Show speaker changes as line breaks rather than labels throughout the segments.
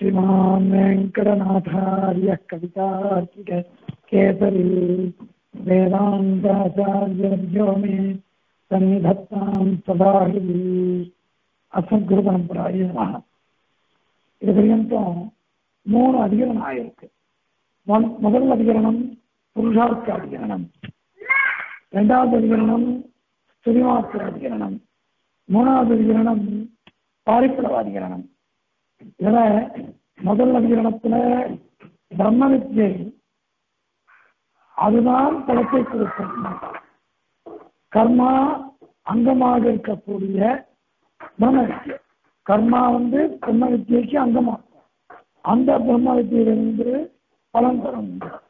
श्रीमान् वेङ्कटनाथार्यः कवितार्किक केसरी वेदान्ताचार्यवर्यो मे सन्निधत्तां सदाहृदि அசத்குருபரம்பராய நமக இது பர்யந்தம் மூணு அதிகரணம் ஆயிருக்கு ஒன் முதல் அதிகரணம் புருஷார்த்த அதிகரணம் ரெண்டாவது அதிகரணம் ஸ்துதிமாத்திர அதிகரணம் மூணாவது அதிகரணம் பாரிப்பளவ அதிகரணம் இதுல முதல் அதிகரணத்துல பிரம்ம வித்யை அதுதான் பலத்தை கொடுக்கும் கர்மா அங்கமாக இருக்கக்கூடிய பிரம்ம வித்யை கர்மா வந்து பிரம்ம வித்யைக்கு அங்கமாகும் அந்த பிரம்ம வித்தியிலிருந்து பலன் தரும்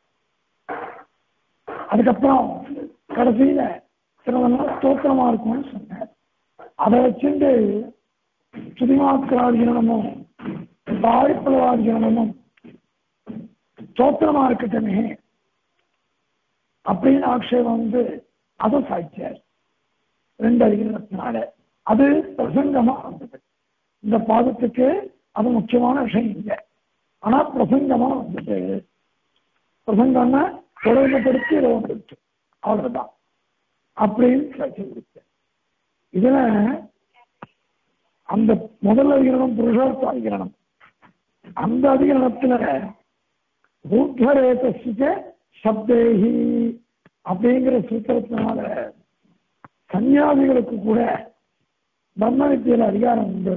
அதுக்கப்புறம் கடைசியில சிலதெல்லாம் ஸ்தோத்திரமா இருக்கும்னு சொன்னேன் அதை வச்சுட்டு சுதிமாத்திராதிகரணமும் பாரிப்பளவாதிகரணமும் ஸ்தோத்திரமா இருக்கட்டுமே அப்படின்னு ஆக்ஷேபம் வந்து அதை சாய்ச்சார் ரெண்டு அதிகரணத்தினால அது பிரசங்கமா வந்தது இந்த பாதத்துக்கு அது முக்கியமான விஷயம் இல்லை ஆனா பிரசங்கமா வந்துட்டு பிரசங்கம்னா தொடர்புபடுத்தி இதை வந்துருச்சு அவ்வளவுதான் அப்படின்னு சாட்சி கொடுத்த இதுல அந்த முதல் அதிகரணம் புருஷார்த்த அதிகரணம் அந்த அதிகரணத்துல ஊர்தரேசிக்க சப்தேகி அப்படிங்கிற சூத்திரத்தினால சன்னியாசிகளுக்கு கூட பிரம்ம வித்தியில அதிகாரம் உண்டு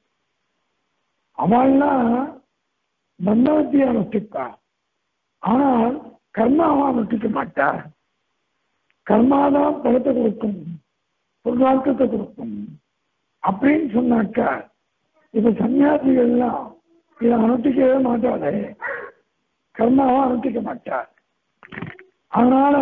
அவள்லாம் பிரம்ம வித்தியை அனுஷ்டிப்பா ஆனால் கர்மாவா அனுஷ்டிக்க மாட்டா கர்மாதான் பலத்தை கொடுக்கும் பொருளாக்கத்தை கொடுக்கும் அப்படின்னு சொன்னாக்கா இப்ப சன்னியாசிகள்லாம் இதை அனுஷ்டிக்கவே மாட்டாளே கர்மாவா அனுஷ்டிக்க மாட்டா அதனால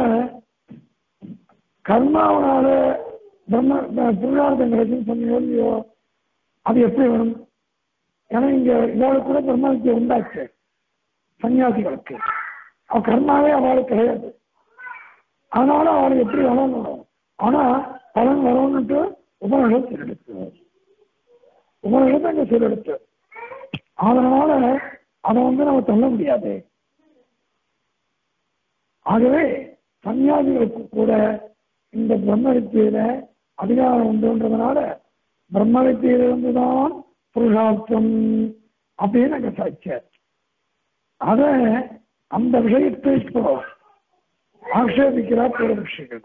கர்மாவனால பிரம்ம புருஷார்த்தம் கிடைக்கும் சொன்னீங்க இல்லையோ அது எப்படி வரும் ஏன்னா இங்க இவாளுக்கு கூட பிரம்மவித்தியை உண்டாச்சு சன்னியாசிகளுக்கு அவ கர்மாவே அவளுக்கு கிடையாது அதனால அவளுக்கு எப்படி வளரணும் ஆனா பலன் வரணும்னுட்டு உபநிஷம் சீரெடுத்து உபநிஷம் அங்க சீரெடுத்து அதனால அதை வந்து நம்ம சொல்ல முடியாது ஆகவே சன்னியாசிகளுக்கு கூட இந்த பிரம்ம வித்தியில அதிகாரம் உண்டுன்றதுனால பிரம்ம வித்தியிலிருந்து தான் புருஷார்த்தம் அப்படின்னு அங்க சாட்சியார் அத அந்த விஷயத்தை இப்போ ஆக்ஷேபிக்கிறார் பூர்வ விஷயங்கள்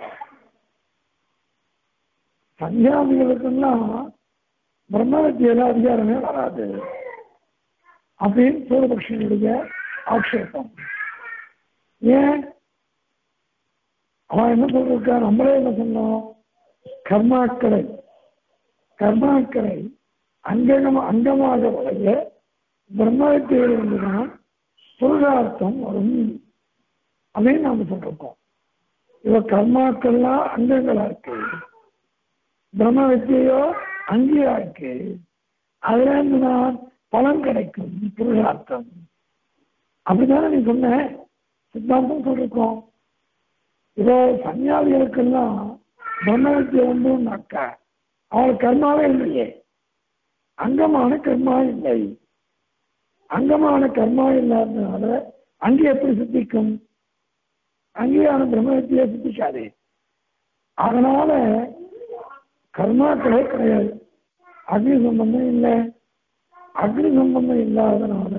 சன்னியாசிகளுக்கெல்லாம் பிரம்ம வித்தியில அதிகாரமே வராது அப்படின்னு பூர்வபக்ஷனுடைய ஆக்ஷேபம் ஏன் அவன் என்ன சொல்றா நம்மளே என்ன சொன்னோம் கர்மாக்களை கர்மாக்களை அங்கமா அங்கமாக உடைய பிரம்மத்திலிருந்து தான் புருஷார்த்தம் வரும் அப்படின்னு நாம சொல்லிருக்கோம் இவ கர்மாக்கள்லாம் அங்கங்களா இருக்கு பிரம்ம வித்தியோ அங்கேயா இருக்கு அதுல இருந்து தான் பலன் கிடைக்கும் புருஷார்த்தம் அப்படித்தானே நீ சொன்ன சித்தாந்தம் சொல்லிருக்கோம் இதோ சன்னியாசிகளுக்கெல்லாம் பிரம்ம வித்தியை உண்டுனாக்கா அவள் கர்மாவே இல்லையே அங்கமான கர்மா இல்லை அங்கமான கர்மா இல்லாததுனால அங்கே எப்படி சித்திக்கும் அங்கேயான பிரம்ம வித்தியை சித்திக்காது அதனால கர்மாக்களே கிடையாது அக்னி சம்பந்தம் இல்லை அக்னி சம்பந்தம் இல்லாதனால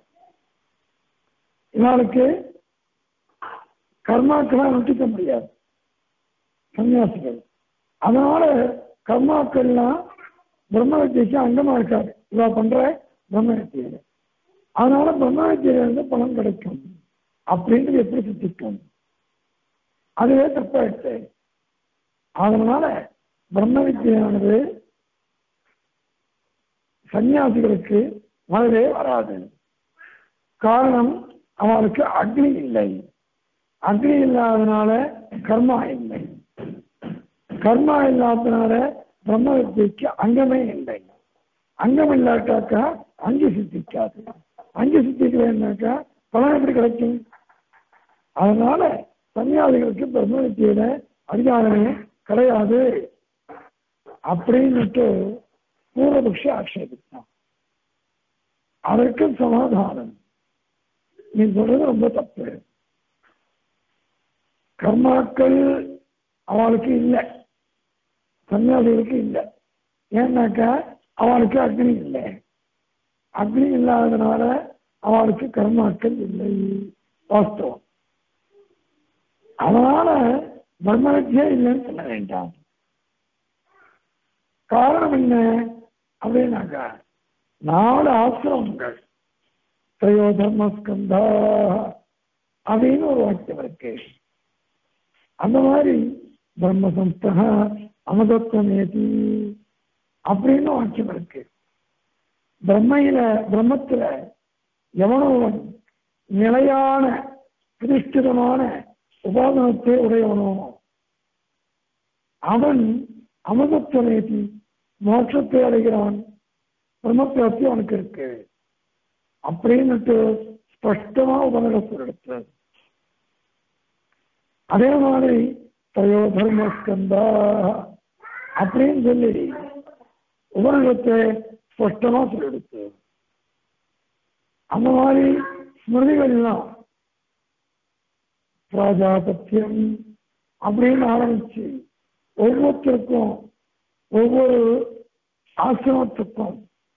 இவளுக்கு கர்மாக்களை நட்டிக்க முடியாது சன்னியாசிகள் அதனால கர்மாக்கள்லாம் பிரம்ம வித்தியைக்கு அங்கமா இருக்காது இவா பண்ற பிரம்ம வித்தியில அதனால பிரம்ம வித்தியில இருந்து பலன் கிடைக்கும் அப்படின்றது எப்படி சித்திக்கும் அதுவே தப்பாயிடுச்சு அதனால பிரம்ம வித்தியானது சன்னியாசிகளுக்கு வரவே வராது காரணம் அவளுக்கு அக்னி இல்லை அக்னி இல்லாதனால கர்மா இல்லை கர்மா இல்லாதனால பிரம்ம வித்தியைக்கு அங்கமே இல்லை அங்கம் இல்லாட்டாக்கா அஞ்சு சித்திக்காது அஞ்சு சித்திக்கலைன்னாக்கா பலன் எப்படி கிடைக்கும் அதனால சன்னியாசிகளுக்கு பிரம்ம வித்தியில அதிகாரமே கிடையாது அப்படின்னுட்டு பூர்வபக்ஷ ஆட்சேபித்தான் அதற்கு சமாதானம் நீ சொல்றது ரொம்ப தப்பு கர்மாக்கள் அவளுக்கு இல்லை சன்னியாசிகளுக்கு இல்லை ஏன்னாக்கா அவளுக்கு அக்னி இல்லை அக்னி இல்லாததுனால அவளுக்கு கர்மாக்கள் இல்லை வாஸ்தவம் அதனால பிரம்மவித்தியே இல்லைன்னு சொல்ல வேண்டாம் காரணம் என்ன அப்படின்னாக்கா நாலு ஆசிரமங்கள் திரையோ தர்மஸ்கந்தா அப்படின்னு ஒரு வாக்கியம் இருக்கு அந்த மாதிரி பிரம்மசம்ஸ்தா அமதத்துவமேதி அப்படின்னு வாக்கியம் இருக்கு பிரம்மையில பிரம்மத்துல எவனோவன் நிலையான பிரதிஷ்டிதமான உபாதனத்தை உடையவனோ அவன் அமதத்துவமேதி மோட்சத்தை அடைகிறான் பிரம்மப்பிராப்தி அவனுக்கு இருக்கு அப்படின்னுட்டு ஸ்பஷ்டமா உபநிடத்தில் எடுத்து அதே மாதிரி தயோ தர்மஸ்கந்தா அப்படின்னு சொல்லி உபநிடத்தை ஸ்பஷ்டமா சொல்லிடுச்சு அந்த மாதிரி ஸ்மிருதிகள்லாம் பிராஜாபத்தியம் அப்படின்னு ஆரம்பிச்சு ஒவ்வொருத்தருக்கும் ஒவ்வொரு ஆசிரமத்துக்கும்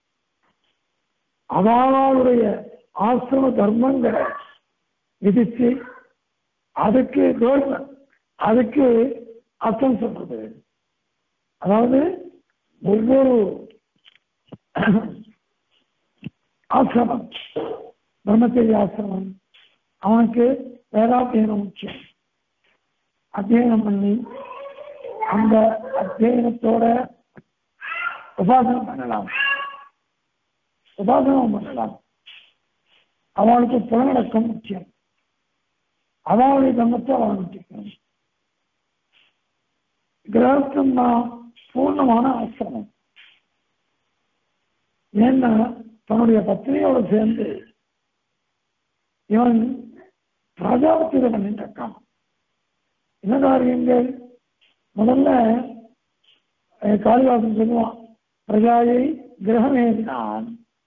அவளுடைய ஆசிரம தர்மங்களை விதிச்சு அதுக்கு கவர்மெண்ட் அதுக்கு அர்த்தம் சொல்றது அதாவது ஒவ்வொரு ஆசிரமம் பிரம்மச்சரிய ஆசிரமம் அவனுக்கு வேதாத்தியனம் முக்கியம் அத்தியனம் பண்ணி அந்த அத்தியனத்தோட உபாசனம் பண்ணலாம் உபாசனம் பண்ணலாம் அவளுக்கு புலநடக்கம் முக்கியம் அவளுடைய தர்மத்தை அவள் முக்கியம் கிரகஸ்தம் தான் பூர்ணமான ஆசிரமம் ஏன்னா தன்னுடைய பத்தினியோடு சேர்ந்து இவன் பிரஜாபத்தியில பண்ணிட்டு இருக்கான் என்ன காரியங்கள் முதல்ல அஹ், காளிதாசன் சொல்லுவான் பிரஜாயை கிரகமேறினான்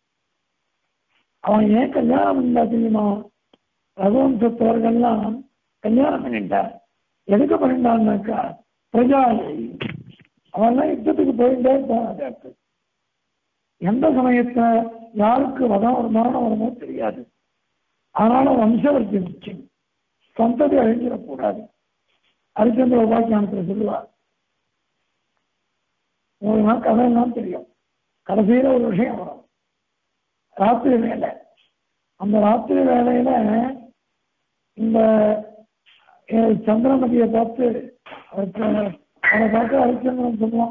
அவன் ஏன் கல்யாணம் பண்ணா தெரியுமா ரகுவம்சத்தவர்கள்லாம் கல்யாணம் பண்ணிட்டார் எதுக்கு பண்ணிட்டான்னாக்கா பிரஜாயை அவன்லாம் யுத்தத்துக்கு போயிட்டே இருப்பான் ராஜாக்கு எந்த சமயத்துல யாருக்கு வதம் ஒரு மரணம் வருமோ தெரியாது அதனால வம்சவர்த்தி முக்கியம் சந்ததி அழிஞ்சிடக்கூடாது ஹரிச்சந்திர உபாக்கியானத்தில் சொல்லுவார் உங்களுக்கு நான் கதையெல்லாம் தெரியும் கடைசியில ஒரு விஷயம் வரும் ராத்திரி வேலை அந்த ராத்திரி வேலையில இந்த அஹ், சந்திரமதியை பார்த்து அவருக்கு- அவனை பார்த்து ஹரிச்சந்திரன் சொல்லுவான்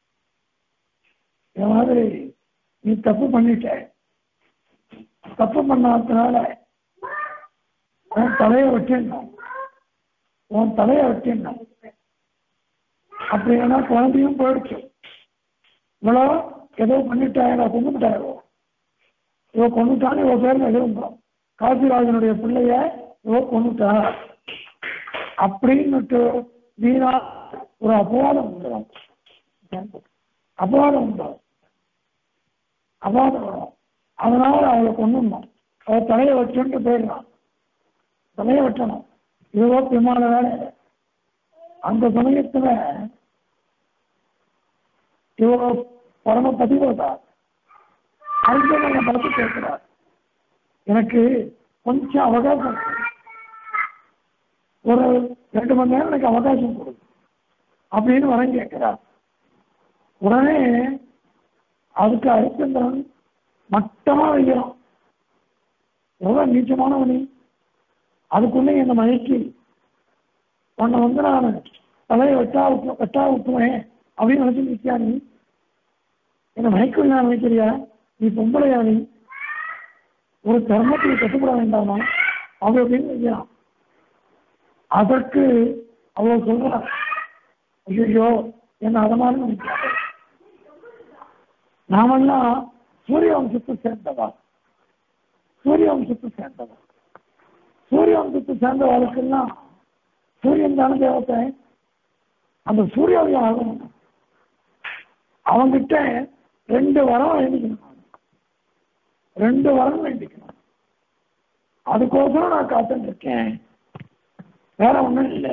இந்த மாதிரி நீ தப்பு பண்ணிட்ட தப்பு பண்ணாததுனால உன் தலையை வெட்டிடணும் உன் தலையை வெட்டிடணும் அப்படின்னா குழந்தையும் போயிடுச்சு இவ்வளோ ஏதோ பண்ணிட்டாயா கொண்டுட்டாயோ இவ கொண்டுட்டான்னு இவ பேர் எழுதுறோம் காசிராஜனுடைய பிள்ளைய இவ கொண்டுட்டா அப்படின்னுட்டு வீணா ஒரு அபவாதம் உண்டுடும் அபவாதம் உண்டாகும் அபவாதம் வரும் அதனால அவளை கொண்டுடணும் அவ தலையை வச்சுட்டு போயிடலாம் தலையை வெட்டணும் இதுவோ விமான வேலை அந்த சமயத்துல இவோ பரம பதிவோதா அறிஞர்களை பார்த்து கேட்கிறார் எனக்கு கொஞ்சம் அவகாசம் கொடு. ஒரு ரெண்டு மணி நேரம் எனக்கு அவகாசம் கொடு அப்படின்னு வரம் கேட்கிறார் உடனே அதுக்கு ஹரிச்சந்திரன் மட்டமா வைக்கிறோம் எவ்வளவு நீச்சமானவனி அதுக்குள்ளே என்னை மயக்கி உன்னை வந்து நான் தலையை வெட்டா விட்டு வெட்டா விட்டுவேன் அப்படின்னு நினைச்சு நிற்கியா நீ என்னை மயக்கம் நான் நினைக்கிறியா நீ பொம்பளையா நீ ஒரு தர்மத்துக்கு கட்டுப்பட வேண்டாமா அவ அப்படின்னு நிற்கிறான் அதற்கு அவ சொல்றா ஐயோ என்ன அத மாதிரி நினைக்கிறாங்க நாமெல்லாம் சூரிய வம்சத்தை சேர்ந்தவா சூரிய வம்சத்தை சேர்ந்தவா சூரிய வம்சத்தை சேர்ந்தவர்களுக்கெல்லாம் சூரியன் தானே தேவத்தை அந்த சூரிய ஆகணும் அவங்கிட்ட ரெண்டு வரம் எழுதிக்கணும் ரெண்டு வரம் வேண்டிக்கணும் அதுக்கோசரம் நான் காத்துட்டு இருக்கேன் வேற ஒண்ணும் இல்லை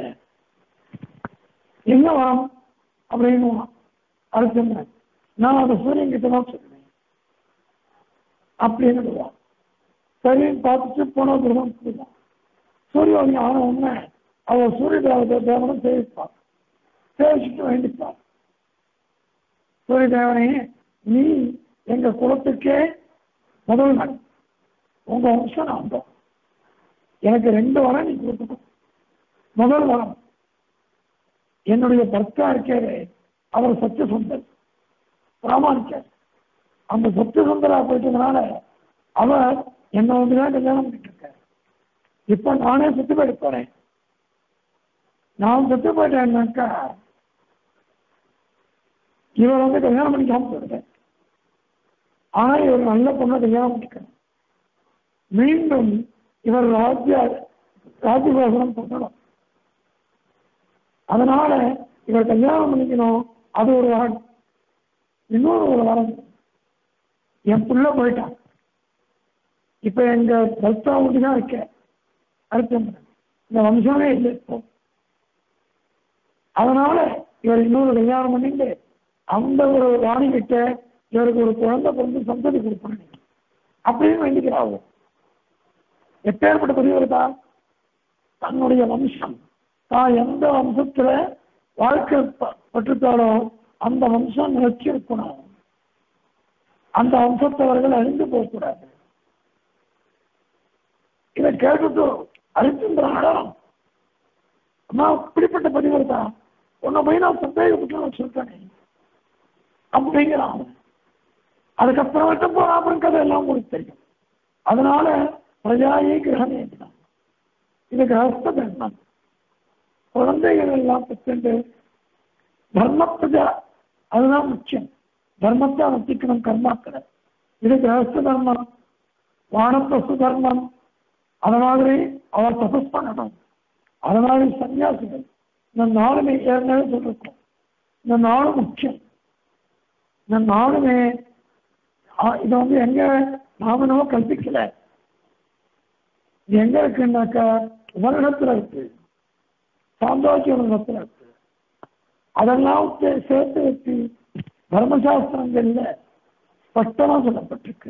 என்ன வரம் அப்படின்னு அர்ஜுனன் நான் அதை சூரியன் கிட்ட தான் சொல்லுவேன் அப்படின்னு சரின்னு பார்த்துட்டு போன கிரகம் போயிடும் சூரியவாணி ஆன உடனே அவர் சூரிய தேவதை தேவனை சேவிப்பார் சேவிச்சுட்டு வேண்டிப்பார் சூரிய தேவனே நீ எங்க குலத்துக்கே முதல் நாள் உங்க வம்சம் நான் வந்தோம் எனக்கு ரெண்டு வரம் நீ கொடுத்துக்கணும் முதல் வரம் என்னுடைய பர்த்தா இருக்காரு அவர் சத்திய சுந்தர் பிராமணிக்கார் அந்த சத்திய சுந்தரா போயிட்டதுனால அவர் என்ன வந்துதான் கல்யாணம் பண்ணிட்டு இருக்காரு இப்ப நானே சுத்தி போயிட்டு போறேன் நான் சுத்தி போயிட்டேன்னாக்கா இவர் வந்து கல்யாணம் பண்ணிக்காம போயிடுறேன் ஆனா இவர் நல்ல பொண்ணை கல்யாணம் பண்ணிக்கணும் மீண்டும் இவர் ராஜ்ய ராஜ்யபாசனம் பண்ணணும் அதனால இவர் கல்யாணம் பண்ணிக்கணும் அது ஒரு வரம் இன்னொரு ஒரு வரம் என் புள்ள போயிட்டான் இப்ப எங்க பர்த்தா ஒன்று தான் இருக்க அர்த்தம் இந்த வம்சமே இல்லை இப்போ அதனால இவர் இன்னொரு கல்யாணம் பண்ணிட்டு அந்த ஒரு ராணி கிட்ட இவருக்கு ஒரு குழந்தை பிறந்து சந்ததி கொடுப்பாங்க அப்படின்னு வேண்டிக்கிறாங்க எப்பேற்பட்ட பெரியவர் தான் தன்னுடைய வம்சம் தான் எந்த வம்சத்துல வாழ்க்கை ப- பட்டுத்தாலோ அந்த வம்சம் நிலச்சி இருக்கணும் அந்த வம்சத்தவர்கள் அழிந்து போகக்கூடாது இதை கேட்டுட்டு அரிச்சந்திரன் அம்மா இப்படிப்பட்ட பதிவர் தான் உன்னை போய் நான் சந்தேகப்பட்டு நான் சொல்றேனே அப்படிங்கிறான் அவன். அதுக்கப்புறமேட்டு போன அப்புறம் கதை எல்லாம் உங்களுக்கு தெரியும் அதனால பிரஜாயே கிரகமே இது கிரகஸ்த தர்மம் குழந்தைகள் எல்லாம் பெற்று தர்ம பிரஜா அதுதான் முக்கியம் தர்மத்தை அனுஷ்டிக்கணும் கர்மாக்களை இது கிரகஸ்த தர்மம் வானப்பிரசு தர்மம் அது மாதிரி அவர் தபஸ் பண்ணணும் அது மாதிரி சன்னியாசிகள் இந்த நாளுமே ஏற்கனவே சொல்லிருக்கோம் இந்த நாலு முக்கியம் இந்த நாளுமே ஆ, இது வந்து எங்க நாம நம்ம கல்பிக்கல இது எங்க இருக்குன்னாக்கா உபரிடத்துல இருக்கு சாம்ராஜ்ய உலகத்துல இருக்கு அதெல்லாம் சே- சேர்த்து வச்சு தர்மசாஸ்திரங்கள்ல ஸ்பஷ்டமா சொல்லப்பட்டிருக்கு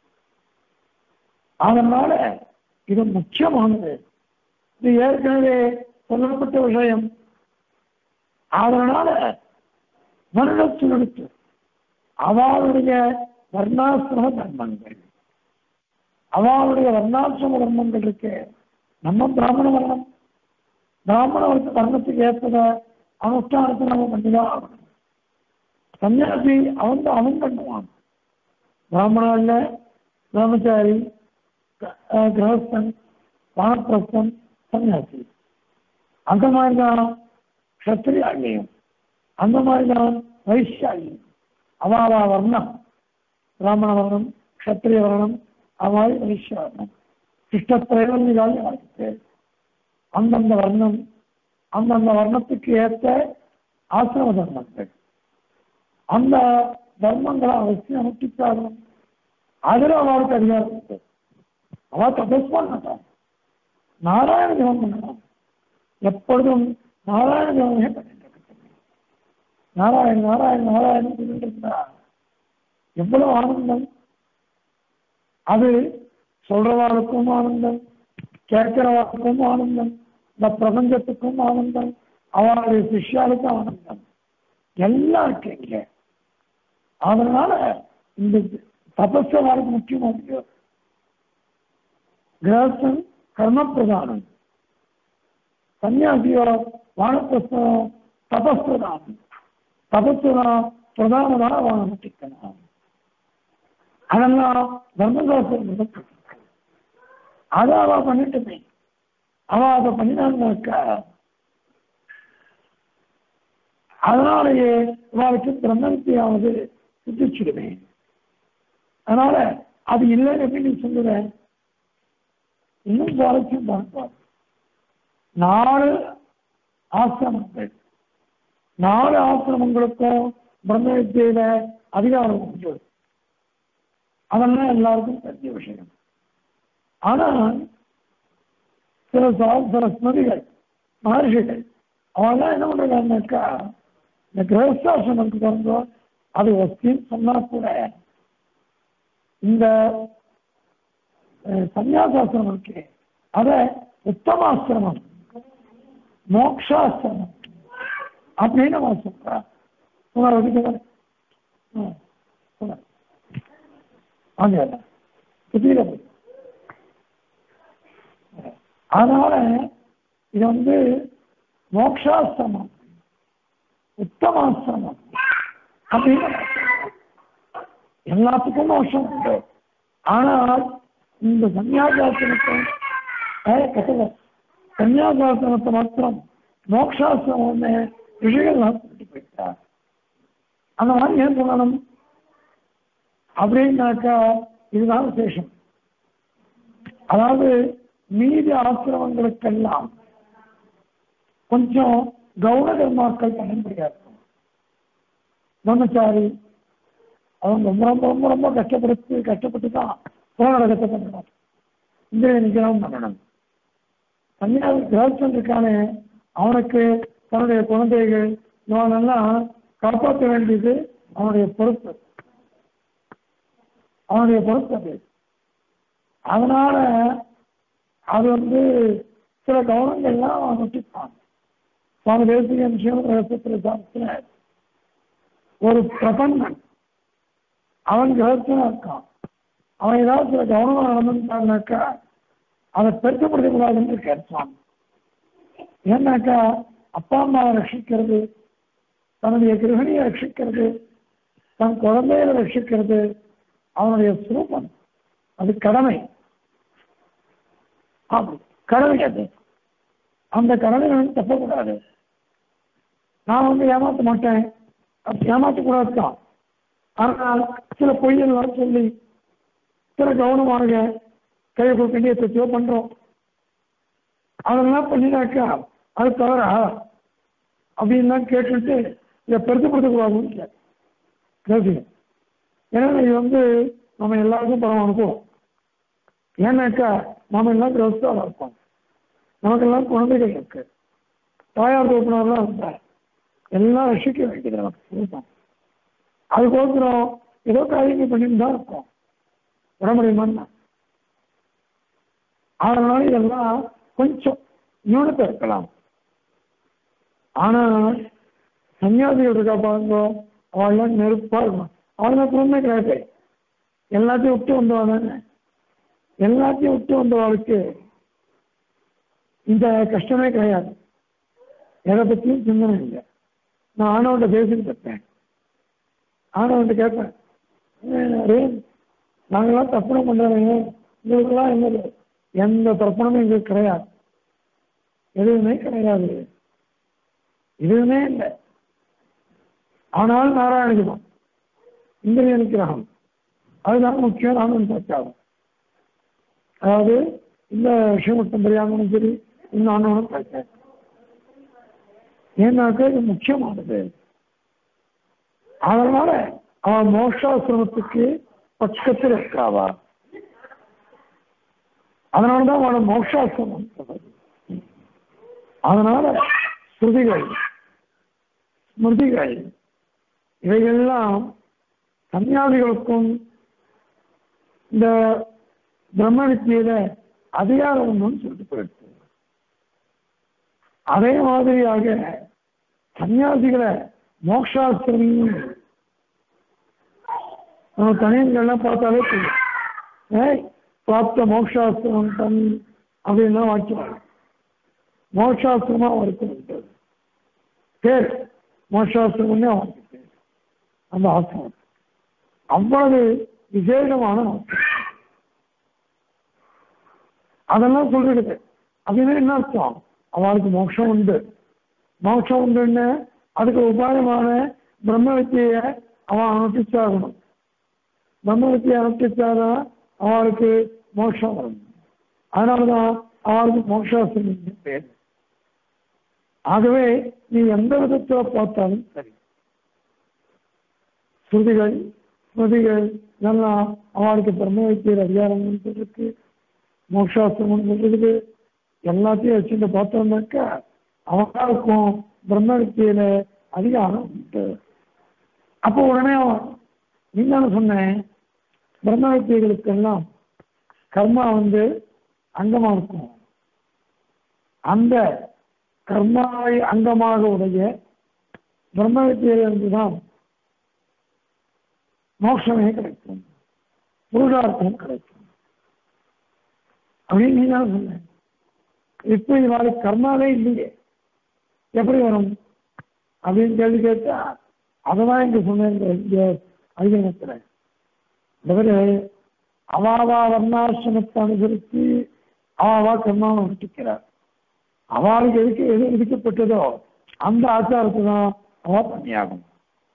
அதனால இது முக்கியமானது இது ஏற்கனவே சொல்லப்பட்ட விஷயம் அதனால வருடத்தினடுத்து அவளுடைய வர்ணாசிரம தர்மங்கள் அவளுடைய வர்ணாசிரம தர்மங்கள் இருக்கு நம்ம பிராமண வர்ணம் பிராமண வர்ண வர்ணத்துக்கு ஏற்பத அனுஷ்டானத்தை நம்ம பண்ணிதான் ஆகணும் சன்னியாசி அவன் தான் அவன் பண்ணுவான் பிராமணன்ல பிரம்மச்சாரி க- அஹ் கிரகஸ்தன் வானப்பிரஸ்தன் சன்னியாசி அந்த மாதிரி தான் க்ஷத்திரியாகியும் அந்த மாதிரி தான் வைஷ்யாகியும் அவாவா வர்ணம் பிராமண வர்ணம் க்ஷத்திரிய வர்ணம் அவாய் வைஷ்ய வர்ணம் இஷ்டத்திரைவன்னிதால் வாழ்க்கை அந்தந்த வர்ணம் அந்தந்த வர்ணத்துக்கு ஏற்ற ஆசிரம தர்மங்கள் அந்த தர்மங்களை அவசியம் அனுஷ்டித்தாகணும் அதில் அவளுக்கு அதிகாரம் இருக்கு அவ தபஸ் பண்ணட்டும் நாராயண ஜபம் பண்ணணும் எப்பொழுதும் நாராயண ஜபமே பண்ணிட்டு இருக்கட்டும் நாராயண நாராயண நாராயணன் சொல்லிட்டு இருந்தா எவ்வளவு ஆனந்தம் அது சொல்றவாளுக்கும் ஆனந்தம் கேட்கிறவாளுக்கும் ஆனந்தம் இந்த பிரபஞ்சத்துக்கும் ஆனந்தம் அவளுடைய சிஷ்யாளுக்கும் ஆனந்தம் எல்லாம் இருக்கு இங்க அதனால இந்த தபஸ் அவளுக்கு முக்கியமா இருக்கு கிரகஸ்தன் கர்மப்பிரதானம் சன்னியாசியோ வானப்பிரஸ்தம் தபஸ்பிரதானம் தபஸ்தான் பிரதானமாக வானமுட்டிக்கணும் அதெல்லாம் தர்மசாஸ்திரம் அதை அவ பண்ணிட்டுமே அவ அதை பண்ணினான்னாக்கா அதனாலேயே அவளுக்கு பிரம்மத்தியாவது சித்திச்சுடுமே அதனால அது இல்லைன்னு எப்படி நீ சொல்லுற இன்னும் சுவாரஸ்யம் பார்ப்பார் நாலு ஆசிரமங்கள் நாலு ஆசிரமங்களுக்கும் பிரம்ம வித்தியில அதிகாரம் உண்டு அதெல்லாம் எல்லாருக்கும் தெரிஞ்ச விஷயம் ஆனால் சில சா- சில ஸ்மிருதிகள் மகர்ஷிகள் அவெல்லாம் என்ன பண்றாங்கன்னாக்கா இந்த கிரகஸ்தாசிரமத்துக்கு வந்து அது ஒத்தின்னு சொன்னா கூட இந்த அஹ், சந்நியாசாசிரமம் இருக்கு அத உத்தமாசிரமம் மோக்ஷாசிரமம் அப்படின்னு அவன் சொல்றான் உங்களை ஒதுக்க அங்கே புரியல அதனால இது வந்து மோக்ஷாசிரமம் உத்தமாசிரமம் அப்படின்னு எல்லாத்துக்கும் மோட்சம் உண்டு ஆனால் இந்த சன்னியாசாசனத்தை கட்டல சன்னியாசாசனத்தை மாத்திரம் மோக்ஷாசிரமம் ரிஷிகள்லாம் சொல்லிட்டு போயிட்டார் அந்த மாதிரி ஏன் சொல்லணும் அப்படின்னாக்கா இதுதான் விசேஷம் அதாவது மீதி ஆசிரமங்களுக்கெல்லாம் கொஞ்சம் கௌர கர்மாக்கள் பண்ண முடியாது பிரம்மச்சாரி அவங்க ரொம்ப ரொம்ப ரொம்ப ரொம்ப கஷ்டப்படுத்தி கஷ்டப்பட்டு தான் புறநடகத்தை பண்ணணும் இந்திரிய நிகரம் பண்ணணும் சன்னியாசி கிரகஸ்தன் இருக்கானே அவனுக்கு தன்னுடைய குழந்தைகள் இவனெல்லாம் காப்பாற்ற வேண்டியது அவனுடைய பொறுப்பு அவனுடைய பொறுப்பு அது அதனால அது வந்து சில கவனங்கள்லாம் அவன் விட்டுப்பான் சுவாமி தேசிகன் சிவரகசத்திர சாஸ்திர ஒரு பிரபந்தன் அவன் கிரகஸ்தனா இருக்கான் அவன் ஏதாவது சில கவனமாக நடந்துட்டான்னாக்கா அதை பெருக்கப்படுத்தக்கூடாதுன்னு இருக்கார் சுவாமி ஏன்னாக்கா அப்பா அம்மாவை ரட்சிக்கிறது தன்னுடைய கிரகணியை ரட்சிக்கிறது தன் குழந்தைகளை ரட்சிக்கிறது அவனுடைய சுரூபம் அது கடமை ஆமாம் கடமை அது அந்த கடமை வந்து தப்பக்கூடாது நான் வந்து ஏமாற்ற மாட்டேன் அப்படி ஏமாற்றக்கூடாது தான் ஆனால் சில பொய்யெல்லாம் சொல்லி சில கவனமாக கையை கொடுக்க வேண்டிய சத்தியோ பண்றோம் அதெல்லாம் பண்ணினாக்கா அது தவறா அப்படின்லாம் கேட்டுட்டு இதை பெருத்தப்படுத்தக்கூடாதுன்னு இல்லை யோசிங்க ஏன்னா இது வந்து நம்ம எல்லாருக்கும் பணம் அனுப்புவோம் ஏன்னாக்கா நாம எல்லாம் கிரஸ்தாவாக இருப்போம் நமக்கெல்லாம் குழந்தைகள் இருக்கு தாயார் தோப்பினார்லாம் இருந்தா எல்லாம் ரசிக்க வேண்டியது நமக்கு இருக்கும் அதுக்கோசரம் ஏதோ காரியங்கள் பண்ணிட்டு தான் இருக்கோம் விட முடியுமான்னா அதனால இதெல்லாம் கொஞ்சம் நியூனத்தை இருக்கலாம் ஆனால் சன்னியாசிகள் இருக்கா பாருங்க அவள்லாம் நெருப்பா இருக்கும் அவள்லாம் பொறுமை கிடையாது எல்லாத்தையும் விட்டு வந்தவா தானே எல்லாத்தையும் விட்டு வந்தவாளுக்கு இந்த கஷ்டமே கிடையாது எதை பற்றியும் சிந்தனை இல்லை நான் ஆனவன்ட்ட பேசிட்டு இருப்பேன் ஆனவன்ட்ட கேட்பேன் ரேன் நாங்களாம் தர்ப்பணம் பண்ணுறவங்க உங்களுக்கெல்லாம் என்னது எந்த தர்ப்பணமும் எங்களுக்கு கிடையாது எதுவுமே கிடையாது எதுவுமே இல்லை ஆனால் நாராயணிகம் இந்திரிய நிகிரகம் அதுதான் முக்கியம் நானும் பார்த்தாகும் அதாவது இந்த விஷயமட்டம் தெரியாமலும் சரி இந்த ஆனவனும் பார்த்தேன் ஏன்னாக்கா இது முக்கியமானது அதனால அவன் மோட்சாசிரமத்துக்கு பக்கத்தில் இருக்காவா அதனாலதான் அவனோட மோட்சாசிரமம் சொல்றது. அதனால ஸ்ருதிகள் ஸ்மிருதிகள் இவையெல்லாம் சன்னியாசிகளுக்கும் இந்த பிரம்ம வித்தியில அதிகாரம் ஒன்றும் சொல்லிட்டு போயிடுச்சு அதே மாதிரியாக சன்னியாசிகளை மோக்ஷாஸ்திரமி நம்ம தனியங்கள்லாம் பார்த்தாலே தெரியும் ஏய் பிராப்த மோக்ஷாஸ்திரம் தன் அப்படின்லாம் வாக்கியம் மோட்சாஸ்திரமா அவருக்கு உண்டு பேர் மோட்சாஸ்திரம்னே அவருக்கு பேர் அந்த ஆசிரமம் அவ்வளவு விசேஷமான ஆசிரமம் அதெல்லாம் சொல்றது அப்படின்னா என்ன அர்த்தம் அவளுக்கு மோட்சம் உண்டு மோட்சம் உண்டுன்னு அதுக்கு உபாயமான பிரம்ம வித்தியை அவன் அனுஷ்டிச்சாகணும் பிரம்ம வித்தியை அனுஷ்டிச்சாதான் அவளுக்கு மோட்சம் வரும் அதனாலதான் அவளுக்கு மோட்சாசிரம் பேர் ஆகவே நீ எந்த விதத்தில் பார்த்தாலும் சரி ஸ்ருதிகள் ஸ்மிருதிகள் இதெல்லாம் அவளுக்கு பிரம்ம வைத்தியர் அதிகாரம்னு சொல்லிருக்கு மோட்சாஸ்திரம்னு சொல்லிருக்கு எல்லாத்தையும் வச்சுட்டு பார்த்தோம்னாக்கா அவங்களுக்கும் பிரம்ம வித்தியில அதிகாரம் உண்டு அப்போ உடனே அவன் நீ தானே சொன்னேன் பிரம்ம வித்தியர்களுக்கெல்லாம் கர்மா வந்து அங்கமா இருக்கும் அந்த கர்மாவை அங்கமாக உடைய பிரம்ம வித்தியிலிருந்து தான் மோட்சமே கிடைக்கும் புருஷார்த்தம் கிடைக்கும் அப்படின்னு நீ தான் சொன்ன இப்போ இவாளுக்கு கர்மாவே இல்லையே எப்படி வரும் அப்படின்னு கேள்வி கேட்டா அததான் இங்க சொன்னேன் இங்க அதிகமத்தில் தவிர அவாவா வர்ணாசிரமத்தை அனுசரித்து அவாவா கர்மாவை விட்டுக்கிறார் அவளுக்கு எதுக்கு எது விதிக்கப்பட்டதோ அந்த ஆச்சாரத்தை தான் அவ பண்ணியாகும்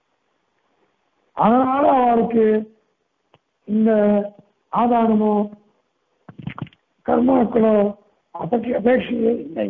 அதனால அவளுக்கு இந்த ஆதாரமோ கர்மாக்களோ அப்படி அபேட்சையே இல்லை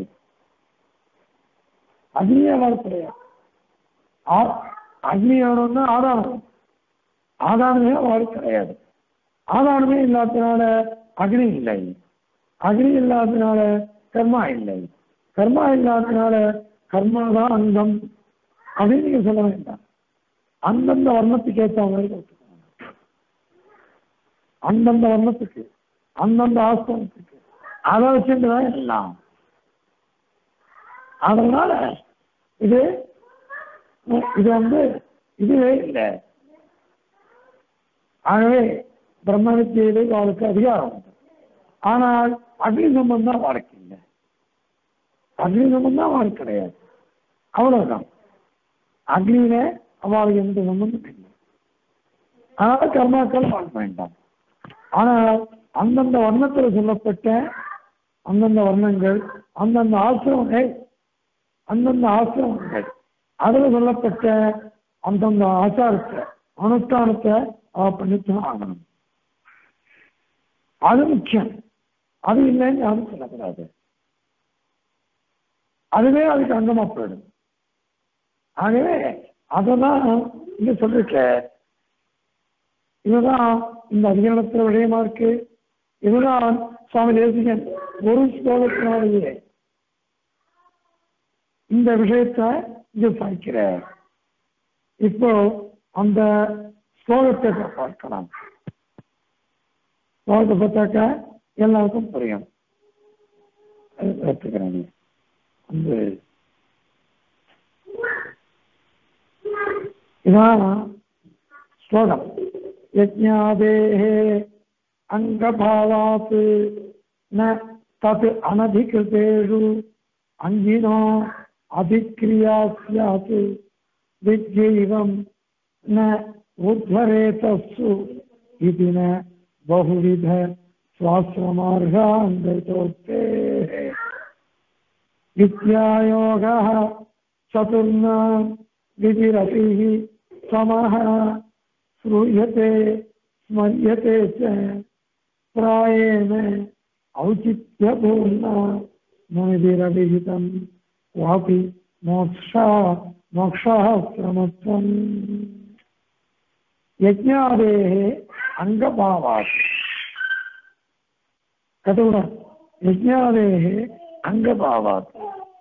அக்னியே அவள் கிடையாது ஆ- அக்னி வேணும்னா ஆதாரம் ஆதாரமே அவள் கிடையாது ஆதாரமே இல்லாததுனால அக்னி இல்லை அக்னி இல்லாததுனால கர்மா இல்லை கர்மா இல்லாததுனால கர்மா தான் அங்கம் அப்படின்னு நீங்க சொல்ல வேண்டாம் அந்தந்த வர்ணத்துக்கு ஏற்ற மாதிரி கொடுத்துக்கணும். அந்தந்த வர்ணத்துக்கு அந்தந்த ஆசிரமத்துக்கு அதை வச்சுட்டு தான் எல்லாம் அதனால இது இது வந்து இதுவே இல்லை ஆகவே பிரம்ம வித்தியிலே அவளுக்கு அதிகாரம் உண்டு ஆனால் அக்னி சம்பந்தம் அவளுக்கு இல்லை அக்னி சம்பந்தம் அவளுக்கு கிடையாது அவ்வளவுதான் அக்னியில அவளுக்கு எந்த சம்பந்தம் இல்லை அதனால கர்மாக்கள் பார்க்க வேண்டாம் ஆனால் அந்தந்த வர்ணத்தில் சொல்லப்பட்ட அந்தந்த வர்ணங்கள் அந்தந்த ஆசிரமங்கள் அந்தந்த ஆசிரமங்கள் அதில் சொல்லப்பட்ட அந்தந்த ஆச்சாரத்தை அனுஷ்டானத்தை அவ பண்ணித்தான் ஆகணும் அது முக்கியம் அது இல்லைன்னு யாரும் சொல்லக்கூடாது அதுவே அதுக்கு அங்கமா போயிடும் ஆகவே அதெல்லாம் இங்க சொல்லிருக்க இதுதான் இந்த அதிகரணத்துல விடயமா இருக்கு இதுதான் சுவாமி தேசிகன் ஒரு ஸ்லோகத்தினாலேயே இந்த விஷயத்தை இங்க சாய்க்கிறார் இப்போ அந்த ஸ்லோகத்தை இப்ப பார்க்கலாம் ஸ்லோகத்தை பார்த்தாக்கா எல்லாருக்கும் புரியும் அது எடுத்துக்கிறேன் வந்து இதான் ஸ்லோகம் யஜ்ஞாதேः அங்கபாவாத் ந தத் அனதிகிருதேஷு அங்கினோ அபிக்ரியா ஸ்யாத் வித்யைவம் ந உத்வரேதஸ்ஸு இது ந बहुविध स्वाश्रमार्गान्तोक्तेः विद्यायोगः चतुर्ना विधिरतिः समः श्रूयते स्मर्यते च प्रायेण औचित्यपूर्णा मुनिभिरभिहितं क्वापि मोक्षा मोक्षः श्रमत्वम् यज्ञादेः अङ्गभावात् कथुणं यज्ञादेः அங்கபாவாத்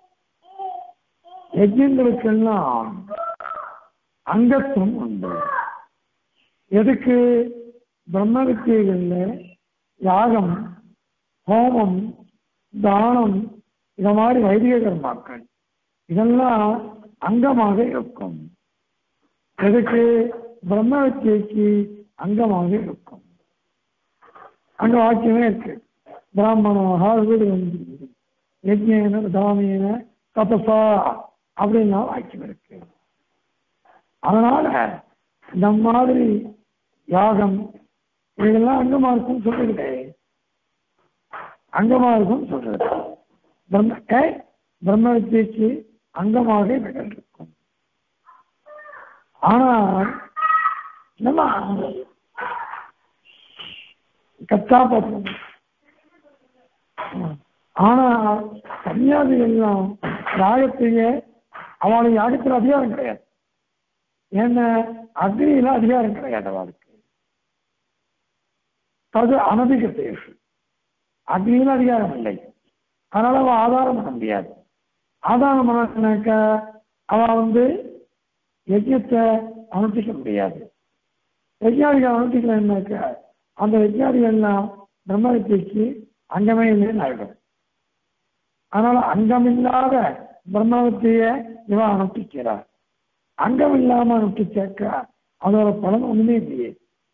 யஜ்யங்களுக்கெல்லாம் அங்கத்துவம் உண்டு எதுக்கு பிரம்ம வித்தியகள்ல யாகம் ஹோமம் தானம் இத மாதிரி வைதிக கர்மாக்கள் இதெல்லாம் அங்கமாக இருக்கும் எதுக்கு பிரம்ம வித்தியைக்கு அங்கமாக இருக்கும் அங்க வாக்கியமே இருக்கு பிராமணாக வீடு வந்து யஜ்யேன தாமியன தபசா அப்படின்னா வாக்கியம் இருக்கு அதனால இந்த மாதிரி யாகம் இதெல்லாம் அங்கமா இருக்கும் சொல்லுகிறே அங்கமா இருக்கும் சொல்றது பிரம்ம ஏ, பிரம்ம வித்தியைக்கு அங்கமாக இவைகள் இருக்கும் ஆனால் நம்ம கத்தா பார்ப்போம் ஆனா கன்னியாதி எல்லாம் யாகத்தையே அவளுக்கு யாகத்தில் அதிகாரம் கிடையாது ஏன்னா அக்னியில அதிகாரம் கிடையாது அவளுக்கு தது அனதிகத்தேஷு அக்னியில் அதிகாரம் இல்லை அதனால அவன் ஆதாரம் பண்ண முடியாது ஆதாரம் பண்ணாக்க அவன் வந்து யஜ்யத்தை அனுஷ்டிக்க முடியாது யஜ்யாதிகள் அனுஷ்டிக்கலைன்னாக்க அந்த யஜ்யாதிகள்லாம் பிரம்ம வித்தியைக்கு அங்கமே இல்லைன்னு ஆயிடும் அதனால அங்கமில்லாத பிரம்மவத்திய இவன் அனுஷ்டிக்கிறார் அங்கம் இல்லாம அனுஷ்டிச்சாக்க அதோட பலன் ஒண்ணுமே இல்லையே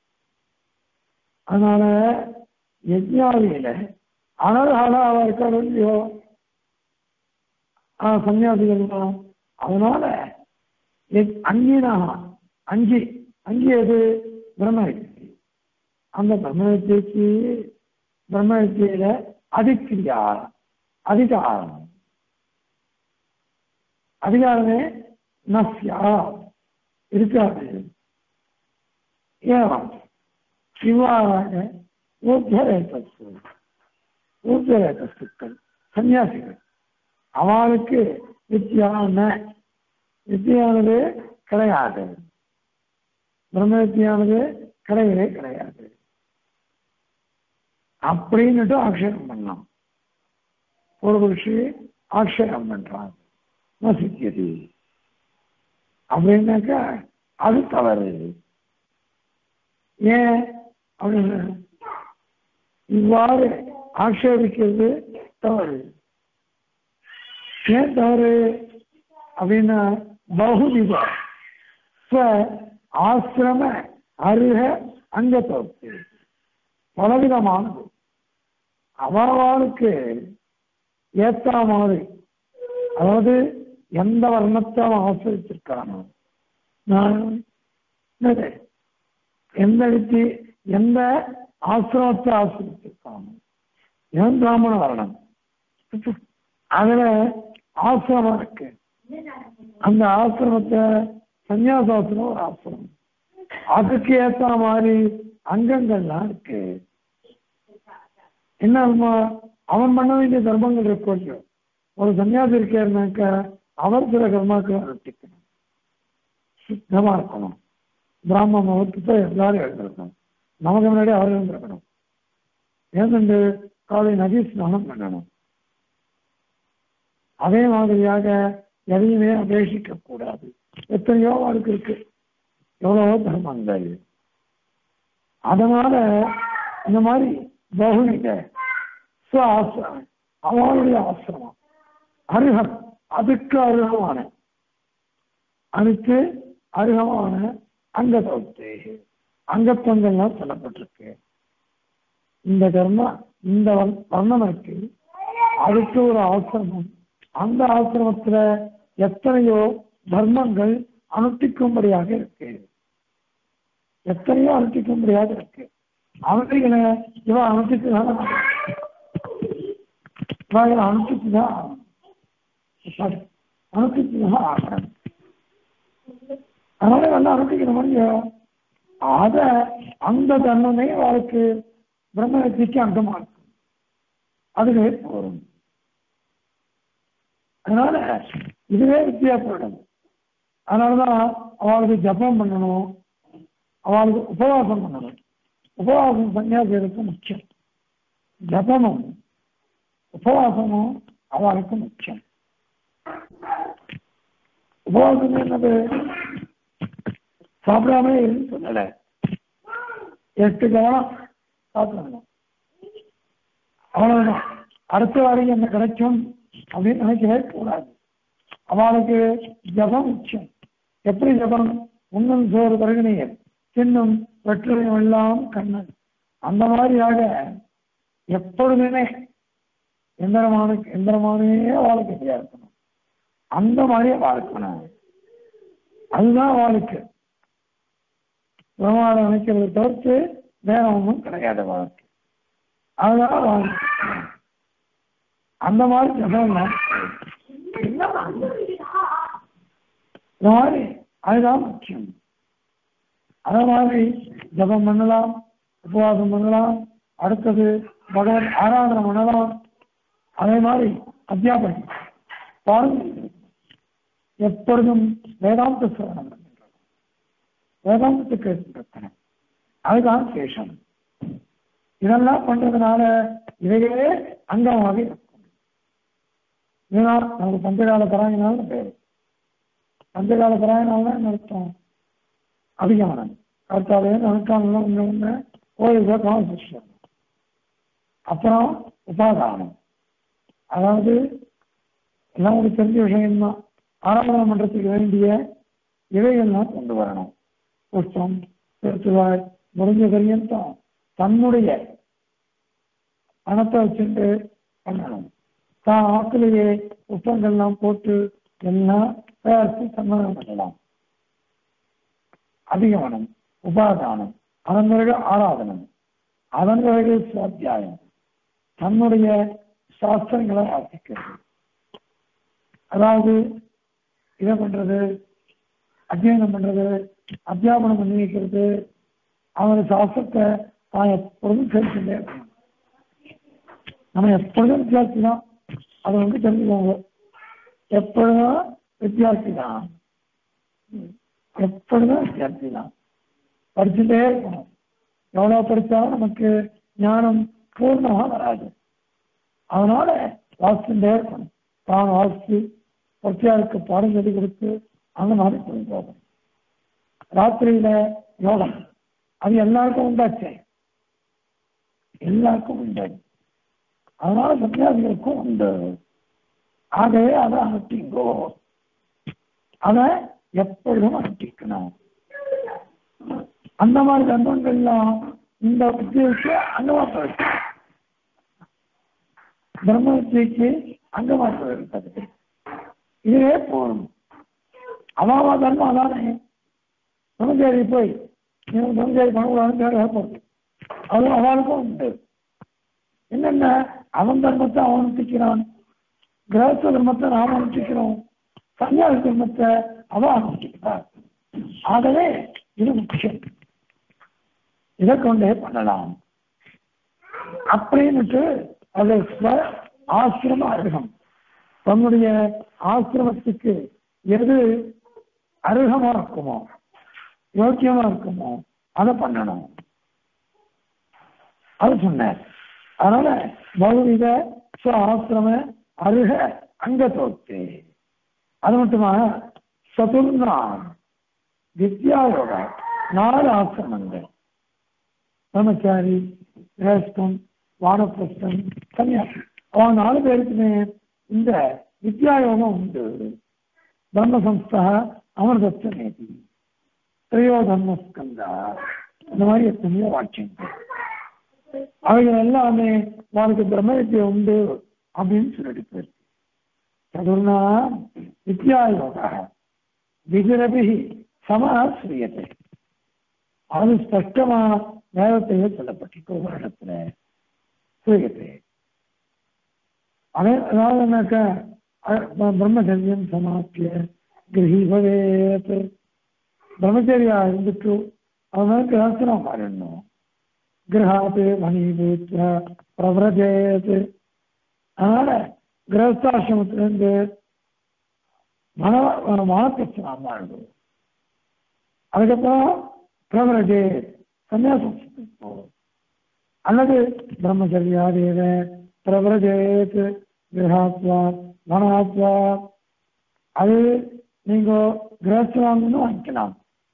அதனால யஜ்யாதியில அனர்ஹாலாவா இருக்காரு இல்லையோ ஆஹ் சன்னியாசிகள்லாம் அதனால எத்- அங்கீனா அங்கி அங்கி எது பிரம்மவித்தி அந்த பிரம்மவித்தியக்கு பிரம்மவித்தியில அதிக்கிரியா அதிகாரம் அதிகாரமே நஸ்யா இருக்காது ஏவம் சிவாராக ஊர்ஜரேதஸ்து ஊர்ஜரேதஸ்துக்கள் சன்னியாசிகள் அவளுக்கு வித்தியான வித்தியானது கிடையாது பிரம்ம வித்தியானது கிடையவே கிடையாது அப்படின்னுட்டு ஆக்ஷேபம் பண்ணலாம் ஒரு ரிஷி ஆக்ஷேபம் பண்றாங்க நசிக்கிறது அப்படின்னாக்கா அது தவறு ஏன் அப்படின்னு இவ்வாறு ஆட்சேபிக்கிறது தவறு ஏன் தவறு அப்படின்னா பகுவித ஸ்வ ஆசிரம அருக அங்கத்தொகுப்பு பலவிதமானது அவர்களுக்கு ஏற்ற மாதிரி அதாவது எந்த வர்ணத்தை அவன் ஆசிரிச்சிருக்கானோ நான் என்னது எந்த வித்தி எந்த ஆசிரமத்தை ஆசிரிச்சிருக்கானோ என் பிராமண வர்ணம் அதுல ஆசிரமம் இருக்கு அந்த ஆசிரமத்தை சன்னியாசாசிரம் ஒரு ஆசிரமம் அதுக்கு ஏத்த மாதிரி அங்கங்கள்லாம் இருக்கு என்ன ஆகுமா? அவன் பண்ண வேண்டிய தர்மங்கள் இருக்கும் இல்லையோ ஒரு சன்னியாசி இருக்காருனாக்க அவர் சில கர்மாக்களை அனுஷ்டிக்கணும் சுத்தமா இருக்கணும் பிராமண முகூர்த்தத்தை எல்லாரும் எழுந்திருக்கணும் நமக்கு முன்னாடி அவர் எழுந்திருக்கணும் ஏனென்று காலை நதி ஸ்நானம் பண்ணணும் அதே மாதிரியாக எதையுமே அபேட்சிக்க கூடாது எத்தனையோ அவருக்கு இருக்கு எவ்வளவோ தர்மங்கள் அதனால இந்த மாதிரி பகுனிக ஸ்வ ஆசிரமம் அவனுடைய ஆசிரமம் அருகம் அதுக்கு அருகமான அதுக்கு அருகமான அங்கத்தொகுத்து அங்கத்துவங்கள்லாம் சொல்லப்பட்டிருக்கு இந்த கர்மா இந்த வர்ண- வர்ணம் இருக்கு அதுக்கு ஒரு ஆசிரமம் அந்த ஆசிரமத்துல எத்தனையோ தர்மங்கள் அனுஷ்டிக்கும்படியாக இருக்கு எத்தனையோ அனுஷ்டிக்கும்படியாக இருக்கு அவர்களை இவன் அனுஷ்டிச்சுதான் இவங்களை அனுஷ்டிச்சுதான் ஆகணும். Sorry. அனுஷ்டிச்சுதான் ஆகணும் அதனால வந்து அனுஷ்டிக்கணும் இல்லையோ அத அந்த தர்மமே அவளுக்கு பிரம்மத்திக்கு அங்கமா இருக்கும் அதுவே போரும் அதனால இதுவே வித்தியாசப்படும் அதனாலதான் அவளுக்கு ஜபம் பண்ணணும் அவளுக்கு உபவாசம் பண்ணணும் உபவாசம் சன்னியாசிகளுக்கு முக்கியம் ஜபமும் உபவாசமும் அவளுக்கு முக்கியம் உபவாசம் என்னது சாப்பிடாம இருந்து சொல்லல எட்டு கவனம் சாப்பிடணும் அவ்வளவுதான் அடுத்த வாரம் என்ன கிடைக்கும் அப்படின்னு நினைக்கவே கூடாது அவளுக்கு ஜபம் முக்கியம் எப்படி ஜபம் உண்ணும் சோறு தருகினையர் தின்னும் வெற்றிலையும் எல்லாம் கண்ணன் அந்த மாதிரியாக எப்பொழுதுமே எந்திரமானுக்கு எந்திரமானே வாழ்க்கையா இருக்கணும் அந்த மாதிரி வாழ்க்கணும் அதுதான் வாழ்க்கை பிரமாதம் நினைக்கிறத தவிர்த்து வேற ஒன்றும் கிடையாது வாழ்க்கை அதுதான் வாழ்க்கை அந்த மாதிரி ஜபம் இந்த மாதிரி அதுதான் முக்கியம் அதே மாதிரி ஜபம் பண்ணலாம் உபவாசம் பண்ணலாம் அடுத்தது பகவத் ஆராதனை பண்ணலாம் அதே மாதிரி அத்தியாபனம் பாருங்க எப்பொழுதும் வேதாந்த சிரவணம் பண்ணுகிறோம் வேதாந்தத்தை கேட்கின்றன அதுதான் சேஷம் இதெல்லாம் பண்றதுனால இவைகளே அங்கமாக இருக்கும் ஏன்னா நமக்கு பஞ்சகால பராயணாலும் பேரு பஞ்சகால பராயணால் தான் அர்த்தம் அதிகமானது கர்த்தாவே அனுஷ்டானம் ஒன்று ஒன்று கோயிலுக்கு கான்செப்ஷன் அப்புறம் உபாதானம் அதாவது எல்லாம் உங்களுக்கு தெரிஞ்ச விஷயம்தான் ஆராதனை பண்றதுக்கு வேண்டிய இவைகள்லாம் கொண்டு வரணும் புஷ்பம் திருத்துவாய் முடிஞ்ச பரியந்தம் தன்னுடைய பணத்தை வச்சுட்டு பண்ணணும் தான் ஆக்கிலேயே புஷ்பங்கள்லாம் போட்டு எல்லாம் தயாரித்து சம்மதம் பண்ணலாம் அதிகமனம் உபாதானம் அதன் பிறகு ஆராதனம் அதன் பிறகு சுவாத்தியாயம் தன்னுடைய சாஸ்திரங்களை வாசிக்கிறது அதாவது இதை பண்றது அத்தியனம் பண்றது அத்தியாபனம் பண்ணி வைக்கிறது அவனுடைய சாஸ்திரத்தை தான் எப்பொழுதும் சேர்த்துட்டே இருக்கணும் நம்ம எப்பொழுதும் வித்தியாசி தான் அதை வந்து தெரிஞ்சுக்கோங்க எப்பொழுதும் வித்தியாசி தான் எப்பொழுதும் வித்தியாசி தான் படிச்சுட்டே இருக்கணும் எவ்வளோ படித்தாலும் நமக்கு ஞானம் பூர்ணமாக வராது அதனால வாசிச்சுட்டே இருக்கணும் தான் வாசித்து பொத்தியாருக்கு பாடம் சொல்லி கொடுத்து அந்த மாதிரி கொண்டு போகணும் ராத்திரியில யோகம் அது எல்லாருக்கும் உண்டாச்சே எல்லாருக்கும் உண்டு அதனால சன்னியாசிகளுக்கும் உண்டு ஆகவே அதை அனுப்பிங்கோ அதை எப்பொழுதும் அனுப்பிக்கணும் அந்த மாதிரி தர்மங்கள்லாம் இந்த வித்தியைக்கு அங்கமாற்றம் இருக்கு பிரம்ம வித்தியைக்கு அங்கமாற்றம் இருக்கிறது இதுவே போதும் அவாவா தர்மம் அதானே பிரம்மச்சாரி போய் நீங்க பிரம்மச்சாரி பண்ணக்கூடாதுன்னு தேட போகுது அதுவும் அவளுக்கும் உண்டு என்னென்ன அவன் தர்மத்தை அவன் அனுப்பிக்கிறான் கிரகஸ்த தர்மத்தை நாம் அனுப்பிக்கிறோம் சன்னியாசி தர்மத்தை அவன் அனுப்பிக்கிறார் ஆகவே இது முக்கியம் இதை கொண்டே பண்ணலாம் அப்படின்னுட்டு அது ஸ்வ ஆசிரம அருகம் தன்னுடைய ஆசிரமத்துக்கு எது அருகமா இருக்குமோ யோக்கியமா இருக்குமோ அதை பண்ணணும் அது சொன்னார் அதனால பகுவித ஸ்வ ஆசிரம அருக அங்கத்தோத்து அது மட்டுமா சதுர்ணாம் வித்யாயோக நாலு ஆசிரமங்கள் பிரம்மச்சாரி கிரகஸ்தம் வானப்பிரஸ்தம் கன்னியாசி அவன் நாலு பேருக்குமே இந்த வித்யாயோகம் உண்டு பிரம்ம சம்ஸ்தா அமிர்தத்த நேதி திரையோ தர்மஸ்கந்தா இந்த மாதிரி எத்தனையோ வாக்கியங்கள் அவைகள் எல்லாமே அவனுக்கு பிரம்ம வித்யா உண்டு அப்படின்னு சொல்லிட்டு போயிருக்கு சதுர்ணா வித்யாயோக விதிரபி சமாசிரியத்தை அது ஸ்பஷ்டமா வேதத்தையே சொல்லப்பட்டிருக்கு ஒரு இடத்துல சுயத்தை அதே அதாவது என்னக்கா பிரம்மச்சரியம் சமாப்பிய கிரகி பவேத் பிரம்மச்சரியா இருந்துட்டு அதனால கிரகஸ்தனா மாறிடணும் கிரகாத்து மணிபூத்ர பிரபரஜேத் அதனால கிரகஸ்தாசிரமத்திலிருந்து மன மனப்பிரச்சனா மாறிடும் அதுக்கப்புறம் பிரபரஜே சன்னியாசம் போகும் அல்லது பிரம்மச்சரியாதேவ பிரபரஜேத் கிரகாத்வா வனாத்வா அது நீங்க கிரகஸ்தராகணும் வாங்கிக்கலாம்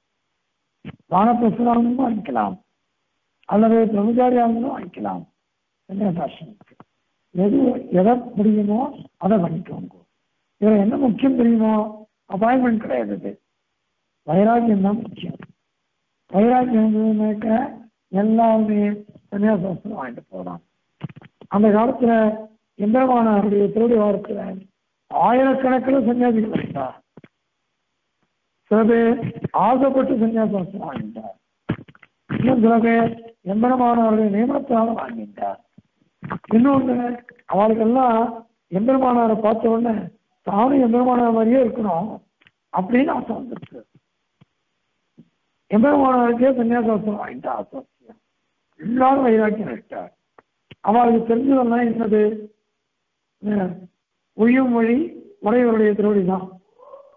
வானப்பிரசனாகணும் வாங்கிக்கலாம் அல்லது பிரம்மச்சாரியாகணும் வாங்கிக்கலாம் சன்னியாசாசிரமத்துக்கு எது எதை முடியுமோ அதை பண்ணிக்கோங்க இதில் என்ன முக்கியம் தெரியுமோ அப்பாயின்மெண்ட் கிடையாது இது வைராக்கியம் தான் முக்கியம் வைராக்கியம் இருந்ததுனாக்க எல்லாருமே சன்னியாசாஸ்திரம் வாங்கிட்டு போகலாம் அந்த காலத்துல எம்பெருமானாருடைய திருடி வாரத்துல ஆயிரக்கணக்கில் சன்னியாசிகள் வாங்கிட்டார் சில பேர் ஆசைப்பட்டு சன்னியாசாஸ்திரம் வாங்கிட்டார் இன்னும் சில பேர் எம்பெருமானாருடைய நியமனத்தினால வாங்கிட்டார் இன்னொன்று அவளுக்கெல்லாம் எம்பெருமானாரை பார்த்த உடனே தானும் எம்பெருமானார் மாதிரியே இருக்கணும் அப்படின்னு ஆசை வந்துருக்கு எம்பெருமானாருக்கே சன்னியாசாஸ்திரம் வாங்கிட்டா ஆசாசியம் எல்லாரும் வைராக்கியம் விட்டார் அவளுக்கு தெரிஞ்சதெல்லாம் என்னது ஒழியும் மொழி உடையவருடைய திருவடி தான்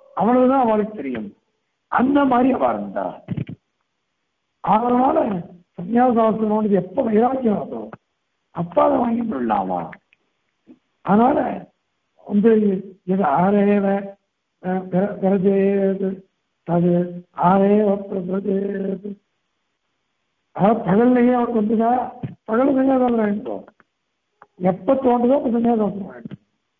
அவ்வளவுதான் அவளுக்கு தெரியும் அந்த மாதிரி அவள் இருந்தா அதனால சன்னியாசாசனோடு எப்ப வைராக்கியம் ஆகுதோ அப்ப அதை வாங்கிட்டு விடலாமா அதனால வந்து இது ஆரேவ பிரஜேது அது ஆரேவ பிரஜேது அதாவது பகல்லையே அவனுக்கு வந்துதா பகல் சன்னியாசம் வேண்டும் எப்ப தோன்றுதோ அப்ப சன்னியாசம் வேண்டும்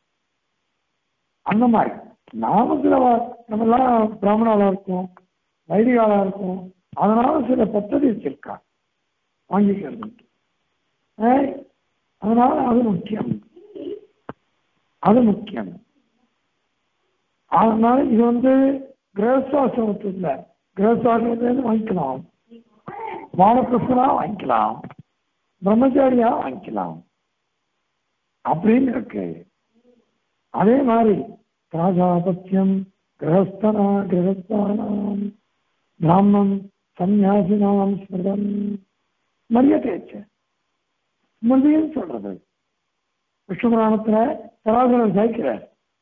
அந்த மாதிரி நாம சில நம்ம எல்லாம் பிராமணாலா இருக்கும் வைதிகாலா இருக்கும் அதனால சில பத்ததி வச்சிருக்கா வாங்கிக்கிறது ஏய், அதனால அது முக்கியம் அது முக்கியம் அதனால இது வந்து கிரகஸ்தாசிரமத்து இல்லை கிரகஸ்தாசிரமத்திலேருந்து வாங்கிக்கலாம் வானப்பிரசனா வாங்கிக்கலாம் பிரம்மச்சாரியா வாங்கிக்கலாம் அப்படின்னு இருக்கு அதே மாதிரி ராஜாபத்தியம் கிரகஸ்தனா கிரகஸ்தானாம் பிராமணம் சன்னியாசினாம் ஸ்மிருதம் மரியதேச்சு ஸ்மிருதின்னு சொல்றது விஷ்ணு புராணத்துல பராசரர் ஜெயிக்கிறார்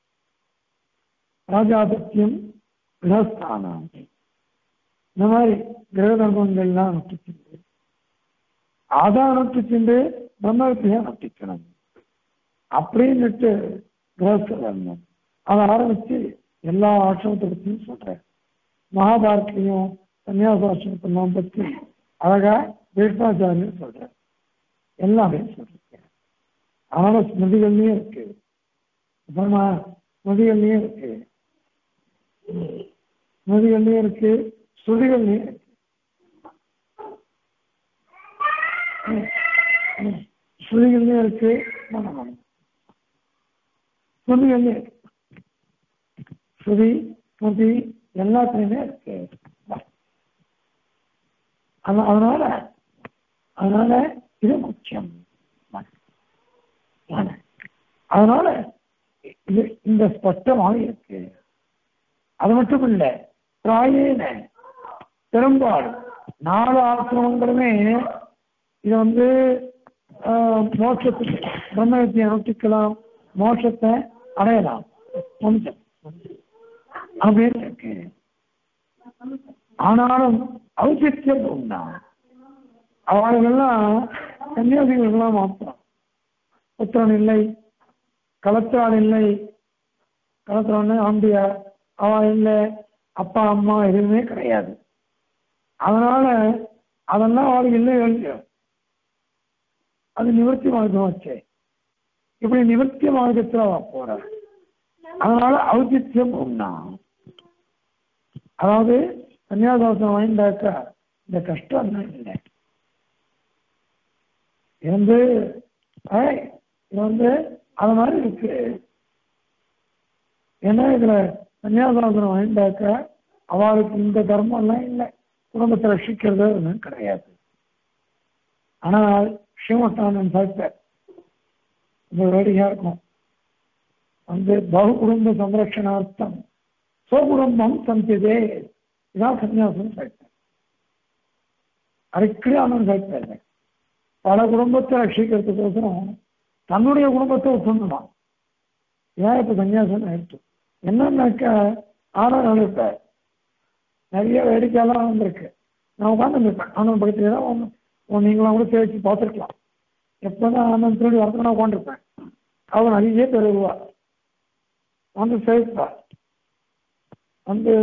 ராஜாபத்தியம் கிரகஸ்தானம் இந்த மாதிரி கிரக தர்மங்கள்லாம் அனுஷ்டிச்சுண்டு அதை அனுஷ்டிச்சுண்டு பிரம்மவித்தியை அனுஷ்டிக்கணும் அப்படின்னுட்டு கிரகஸ்த தர்மம் அதை ஆரம்பிச்சு எல்லா ஆசிரமத்தை பற்றியும் சொல்றேன் மகாபாரத்லையும் சன்னியாசாசிரமத்தெல்லாம் பற்றி அழகா பீஷ்மாச்சாரியர் சொல்றேன் எல்லாமே சொல்லிருக்கேன் அதனால ஸ்மிருதிகள்லயும் இருக்கு அப்புறமா ஸ்மிருதிகள்லயும் இருக்கு ஸ்மிருதிகள்லயும் இருக்கு ஸ்ருதிகள்லயும் இருக்கு ஸ்ருதிகள்லயும் இருக்கு மனமனம் ஸ்மிருதிகள்லயும் இருக்கு ஸ்ருதி ஸ்மிருதி எல்லாத்துலயுமே இருக்கு அத- அதனால அதனால இது முக்கியம் அதனால இது இந்த ஸ்பஷ்டமாக இருக்கு அது மட்டும் இல்ல பிராயேன பெரும்பாலும் நாலு ஆசிரமங்களுமே இது வந்து ஆஹ், மோட்சத்துக்கு பிரம்மத்தை அனுஷ்டிக்கலாம் மோட்சத்தை அடையலாம் கொஞ்சம் அப்படின்னு இருக்கு ஆனாலும் ஔசித்யம் உண்டா அவர்களெல்லாம் சன்னியாசிகளுக்கெல்லாம் மாத்திரம் புத்திரன் இல்லை கலத்திரான் இல்லை கலத்திரான் ஆம்பியார் அவன் இல்லை அப்பா அம்மா எதுவுமே கிடையாது அதனால அதெல்லாம் அவளுக்கு இல்லை இல்லையோ அது நிவர்த்தி மார்க்கம் வச்சே இப்படி நிவர்த்தி மார்க்கத்தில் அவ போற அதனால ஔசித்யம் உண்டா அதாவது சன்னியாசாசனம் வாங்கிட்டாக்கா இந்த கஷ்டம் தான் இல்லை இது வந்து ஏய், இது வந்து அது மாதிரி இருக்கு ஏன்னா இதுல சன்னியாசாசனம் வாங்கிட்டாக்க அவளுக்கு இந்த தர்மம் எல்லாம் இல்லை குடும்பத்தை ரட்சிக்கிறது ஒன்றும் கிடையாது ஆனால் ஸ்ரீமட்டானன் சாப்பிட்டார் இது வேடிக்கையா இருக்கும் வந்து பகு குடும்ப சம்ரட்சணார்த்தம் சுகுடும்பம் சந்திதே இதான் சன்னியாசம் சாப்பிட்டார் அடிக்கடி ஆனந்த் சாப்பிட்டார் பல குடும்பத்தை ரட்சிக்கிறதுக்கோசரம் தன்னுடைய குடும்பத்தை ஒத்துணுமா ஏன் இப்ப சன்னியாசம் ஆயிடுச்சு என்னன்னாக்கா ஆனா இப்ப நிறைய வேடிக்கையெல்லாம் வந்திருக்கு நான் உட்காந்து இருப்பேன் ஆனந்த் பக்கத்துல தான் ஒன்று ஒன்று நீங்களாம் கூட தேய்ச்சி பார்த்துருக்கலாம் எப்போதான் ஆனந்த் திருடி வரது நான் உட்காந்துருப்பேன் அவன் நிறைய பேர் வருவா வந்து சேர்ப்பா வந்து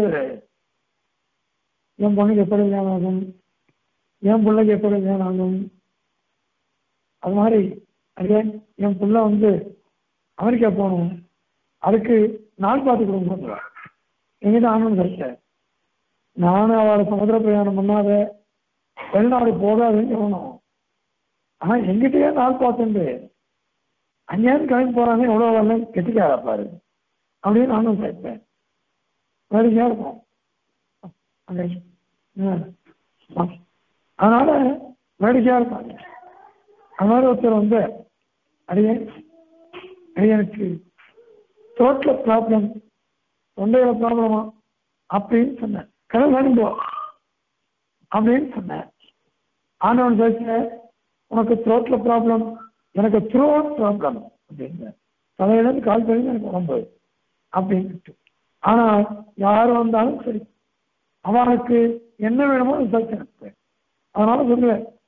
என் பொண்ணுக்கு எப்படி கல்யாணம் ஆகும் என் பிள்ளைக்கு எப்படி கல்யாணம் ஆகும் அது மாதிரி அதே என் புள்ள வந்து அமெரிக்கா போகணும் அதுக்கு நாள் பார்த்து கொடுங்க எங்கிட்ட ஆனந்த் கிடைச்ச நானும் அவளை சமுதிர பிரயாணம் பண்ணாத வெளிநாடு போகாதுன்னு சொல்லணும் ஆனா எங்கிட்டயே நாள் பார்த்துண்டு அங்கேயாவது கிளம்பி போறாங்க எவ்வளோ வரல கெட்டிக்காரா பாரு அப்படின்னு நானும் கேட்பேன் வேடிக்கையா இருக்கும் அங்க, ஆ. அதனால வேடிக்கையா இருப்பாங்க அது மாதிரி ஒருத்தர் வந்து அடியே அடியனுக்கு த்ரோட்ல ப்ராப்ளம் தொண்டையில ப்ராப்ளமா அப்படின்னு சொன்னேன் கடல் வேணும் போ அப்படின்னு சொன்னேன் ஆனவன் பேச உனக்கு த்ரோட்ல ப்ராப்ளம் எனக்கு த்ரோட் ப்ராப்ளம் அப்படின்னு தலையிலேருந்து கால் பண்ணி எனக்கு உடம்பு அப்படின்ட்டு ஆனா யார் வந்தாலும் சரி அவனுக்கு என்ன வேணுமோ அது சர்ச்சை எனக்கு அதனால சொல்லுவேன்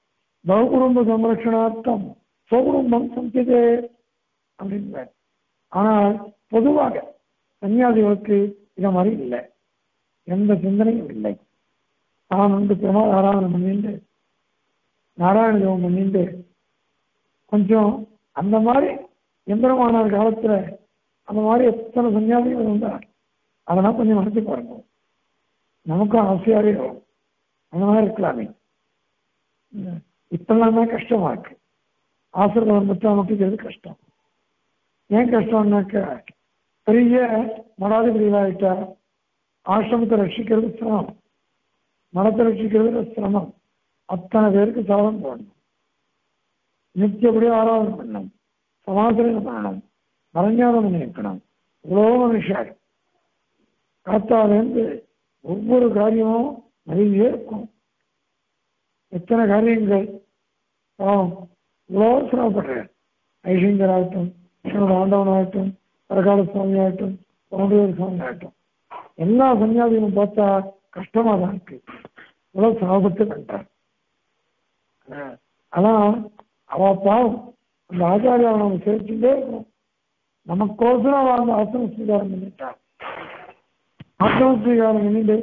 பகுகுடும்ப சம்ரட்சணார்த்தம் சொகுடும்பம் சந்திதே அப்படின்னு ஆனால் பொதுவாக சன்னியாசிகளுக்கு இதை மாதிரி இல்லை எந்த சிந்தனையும் இல்லை தான் வந்து பிரமா ஆராதனம் பண்ணிட்டு நாராயண ஜெபம் பண்ணிட்டு கொஞ்சம் அந்த மாதிரி எந்திரமானார் காலத்துல அந்த மாதிரி எத்தனை சன்னியாசிகள் இருந்தார் அதெல்லாம் கொஞ்சம் நினைச்சு பாருங்க நமக்கும் ஆசையாவே வரும் அந்த மாதிரி இருக்கலாமே இப்பெல்லாம் தான் கஷ்டமா இருக்கு ஆசிரியர் மட்டும் அமைக்கிறது கஷ்டம் ஏன் கஷ்டம்னாக்க பெரிய மடாதிபதிகளாயிட்டா ஆசிரமத்தை ரட்சிக்கிறது சிரமம் மனத்தை ரட்சிக்கிறது சிரமம் அத்தனை பேருக்கு சாதம் போடணும் நித்தியப்படியும் ஆராதனை பண்ணணும் சமாசனம் பண்ணணும் மரஞ்சாதம் பண்ணி வைக்கணும் இவ்வளோ மனுஷார் காத்தாலேருந்து ஒவ்வொரு காரியமும் நிறைய இருக்கும் எத்தனை காரியங்கள் பாவம் இவ்வளோ சிரமப்படுறேன் ஐசிங்கராகட்டும் கிருஷ்ணன் ஆண்டவனாகட்டும் பரகால சுவாமி ஆகட்டும் பவுண்டேர் சுவாமி ஆகட்டும் எல்லா சன்னியாசிகளும் பார்த்தா கஷ்டமா தான் இருக்கு இவ்வளவு சிரமப்பட்டு பண்ணிட்டார் அதான் அவ பாவம் அந்த ஆச்சாரியாவை நம்ம சேர்த்துட்டே இருக்கணும் நமக்கோசரம் அவ அந்த ஆசிரம ஸ்வீகாரம் பண்ணிட்டா ஆசிரம ஸ்வீகாரம் பண்ணிட்டு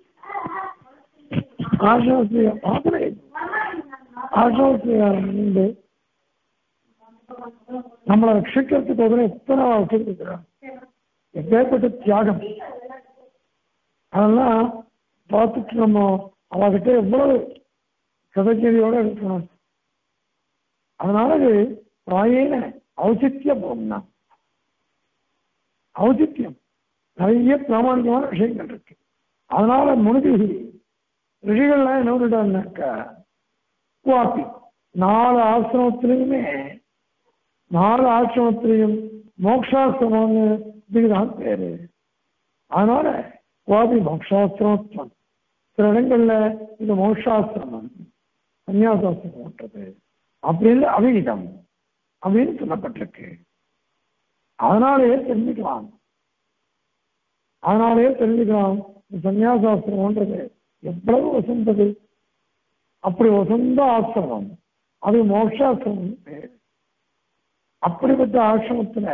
ஆசிரம ஸ்வீகாரம் ஆசிரியம் ஆசிரம ஸ்வீகாரம் பண்ணிட்டு நம்மளை ரட்சிக்கிறதுக்கு உடனே எத்தனை வச்சிருக்கிறான் எப்பேற்பட்ட தியாகம் அதெல்லாம் பார்த்துட்டு நம்ம அவகிட்ட எவ்வளவு கதச்செடியோட இருக்கணும் அதனால அது பிராயேன ஔசித்ய போம்னா ஔசித்யம் நிறைய பிராமணிகமான விஷயங்கள் இருக்கு அதனால முழுகி ரிஷிகள்லாம் என்ன விட்டுட்டாங்கனாக்கா குவாப்பி நாலு ஆசிரமத்திலையுமே நாலு ஆசிரமத்திலையும் மோக்ஷாசிரமம்னு இதுக்குதான் பேரு அதனால குவாபி மோக்ஷாசிரமத்துவம் சில இடங்கள்ல இது மோக்ஷாசிரமம் சன்னியாசாசிரமன்றது அப்படின்னு அவிகிதம் அப்படின்னு சொல்லப்பட்டிருக்கு அதனாலேயே தெரிஞ்சுக்கலாம் அதனாலேயே தெரிஞ்சுக்கலாம் சன்னியாசாசிரமன்றது எவ்வளவு வசந்தது அப்படி வசந்த ஆசிரமம் அது மோக்ஷாசிரமம் பேர் அப்படிப்பட்ட ஆசிரமத்துல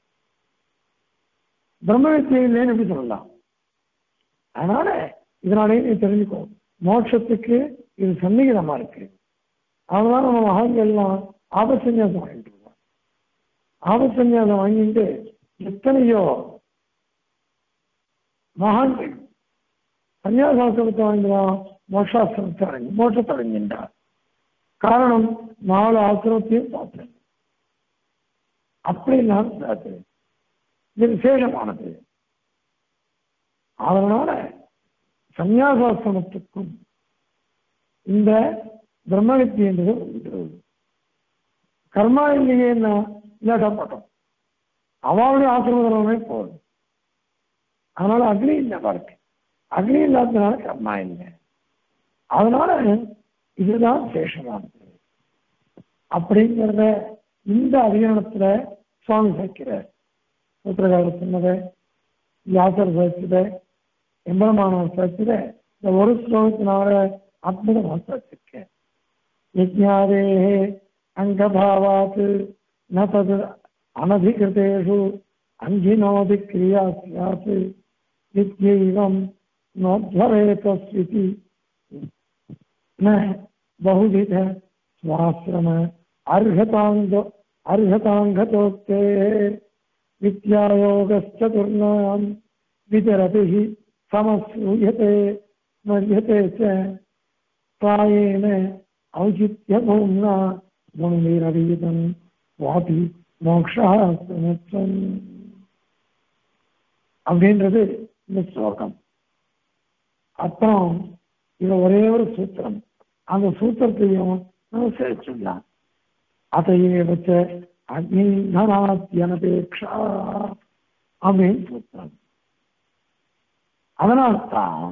பிரம்ம வித்தியை இல்லைன்னு எப்படி சொல்லலாம் அதனால இதனாலேயே நீ தெரிஞ்சுக்கோ மோட்சத்துக்கு இது சன்னிகிதமா இருக்கு அதனால நம்ம மகான்கள்லாம் ஆபசன்யாசம் வாங்கிட்டு இருக்கோம் ஆபசன்யாசம் வாங்கிட்டு எத்தனையோ மகான்கள் சன்னியாசாசிரமத்தை வாங்கிடுவான் மோட்சாசிரமத்தை அடைஞ்சு மோட்சத்தை அடைஞ்சின்றார் காரணம் நாலு ஆசிரமத்தையும் பார்த்தேன் அப்படிலாம் அது இது விசேஷமானது அதனால சந்நியாசாசிரமத்துக்கும் இந்த பிரம்ம வித்தியன்றது உண்டு கர்மா இல்லையேன்னா இல்லாட்டா பட்டம் அவளுடைய ஆசிரமமே போதும் அதனால அக்னி இல்லை பாருங்க அக்னி இல்லாததுனால கர்மா இல்லை அதனால இதுதான் சேஷமானது அப்படிங்கிறத இந்த அதிகாரத்துல சுவாமி சேர்க்கிறார் சூத்திரகார சொன்னதை வியாசர் சேர்த்ததை எம்பெருமானவர் சேர்த்ததை இந்த ஒரு ஸ்லோகத்தினால அற்புதமா சேர்த்திருக்கேன் யஜ்ஞாதே அங்கபாவாத் ந தது அனதிகிருதேஷு அங்கினோதி கிரியா சியாத் வித்யைவம் நோத்வரேதஸ்விதி न बहुविध स्वाश्रम अर्हतांग अर्हतांगतोक्ते विद्यायोगश्चतुर्णाम् वितरतिः समसूयते मन्यते च प्रायेण औचित्यभूम्ना गुणनिरवीतम् வாபி மோக்ஷா சமுத்திரம் அப்படின்றது இந்த ஸ்லோகம் அப்புறம் இது ஒரே ஒரு சூத்திரம் அந்த சூத்திரத்தையும் நம்ம சேர்த்துடலாம் அதையே வச்ச அக்னி தனாத்தியனபேட்சா அப்படின்னு சூத்திரம் அதனால்தான்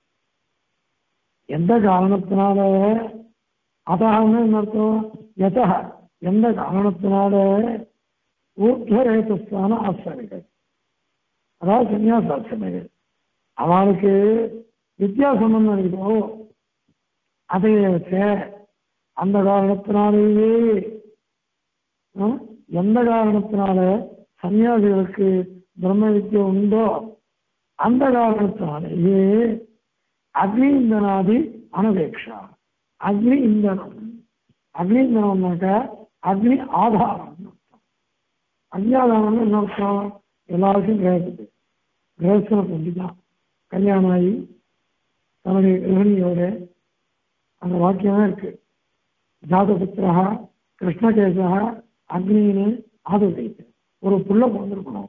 எந்த காரணத்தினால அதான் அர்த்தம் எத எந்த காரணத்தினால ஊர்துவரேதஸ்தான ஆசிரியர்கள் அதாவது சன்னியாசாசிரமிகள் அவளுக்கு வித்தியா சம்பந்தம் இருக்குதோ அதை வச்ச அந்த காரணத்தினாலேயே ஆ, எந்த காரணத்தினால சன்னியாசிகளுக்கு பிரம்ம வித்யை உண்டோ அந்த காரணத்தினாலேயே அக்னி இந்தனாதி அனபேக்ஷா அக்னி இந்தனம் அக்னி இந்தனம்னாக்கா அக்னி ஆதாரம் அக்னியாதாரம்னு என்ன அர்த்தம் எல்லாருக்கும் கிடையாது கிரகஸ்தனை பண்ணிதான் கல்யாணம் ஆகி தன்னுடைய கிரகணியோட அந்த வாக்கியமே இருக்கு ஜாதபுத்திரா கிருஷ்ணகேசா அக்னின்னு ஆதரித்து ஒரு புள்ள பிறந்திருக்கணும்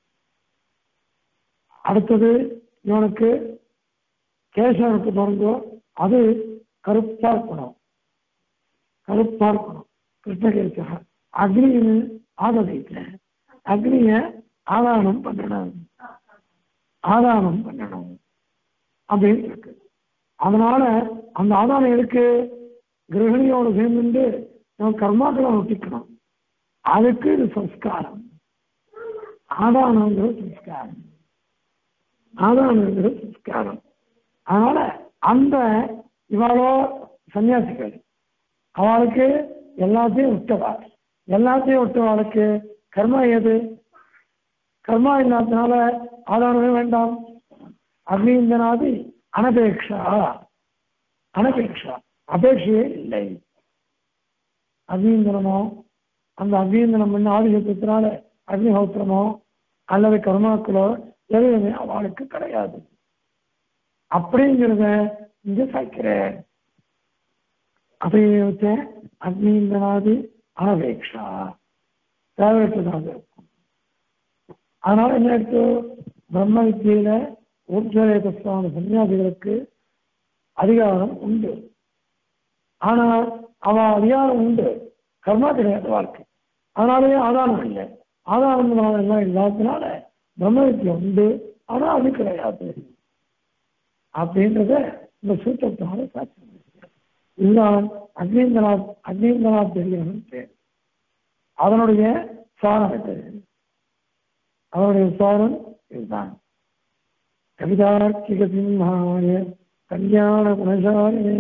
அடுத்தது இவனுக்கு கேசவனுக்கு பிறந்தோ அது கருப்பா இருக்கணும் கருப்பா இருக்கணும் கிருஷ்ணகேசா அக்னின்னு ஆதரித்த அக்னிய ஆதானம் பண்ணணும் ஆதானம் பண்ணணும் அப்படின்னு இருக்கு அதனால அந்த ஆதாரம் எதுக்கு கிரகணியோட சேர்ந்து நம்ம கர்மாக்களை ஒட்டிக்கணும் அதுக்கு இது சம்ஸ்காரம் ஆதானங்கிறது சம்ஸ்காரம் ஆதானங்கிறது சம்ஸ்காரம் அதனால அந்த இவாளோ சன்னியாசிகள் அவளுக்கு எல்லாத்தையும் விட்டவா எல்லாத்தையும் விட்டவாளுக்கு கர்மா ஏது கர்மா இல்லாதனால ஆதாரமே வேண்டாம் அக்னிந்தனாதி அனபேக்ஷா அனபேக்ஷா அபேட்சையே இல்லை அக்னிந்தனமோ அந்த அக்னிந்தனம் பண்ண ஆதிசத்தினால அக்னிஹோத்திரமோ அல்லது கர்மாக்களோ எதுவுமே அவளுக்கு கிடையாது அப்படிங்கிறத இங்க சாய்க்கிறேன் அப்படியே வச்ச அக்னிந்தனாதி அனபேக்ஷா தேவையற்றதாக இருக்கும் அதனால என்ன எடுத்து பிரம்ம வித்தியில ஊர்ஜரேகஸ்தான சன்னியாசிகளுக்கு அதிகாரம் உண்டு ஆனால் அவ அதிகாரம் உண்டு கர்மா கிடையாது வாழ்க்கை அதனாலேயே ஆதாரம் இல்லை ஆதாரம் எல்லாம் இல்லாததுனால பிரம்ம வித்தியை உண்டு ஆனா அது கிடையாது அப்படின்றத இந்த சூத்திரத்தினால சாட்சி இதுதான் அக்னீந்திரநாத் அக்னீந்திரநாத் தெரியும் பேர் அதனுடைய சாரம் இது அவருடைய சாரம் இதுதான் கவிதார்க்கிக சிம்ஹாய கல்யாண குணசாலினே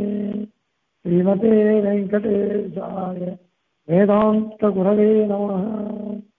ஸ்ரீமதே வெங்கடேசாய வேதாந்த குரவே நம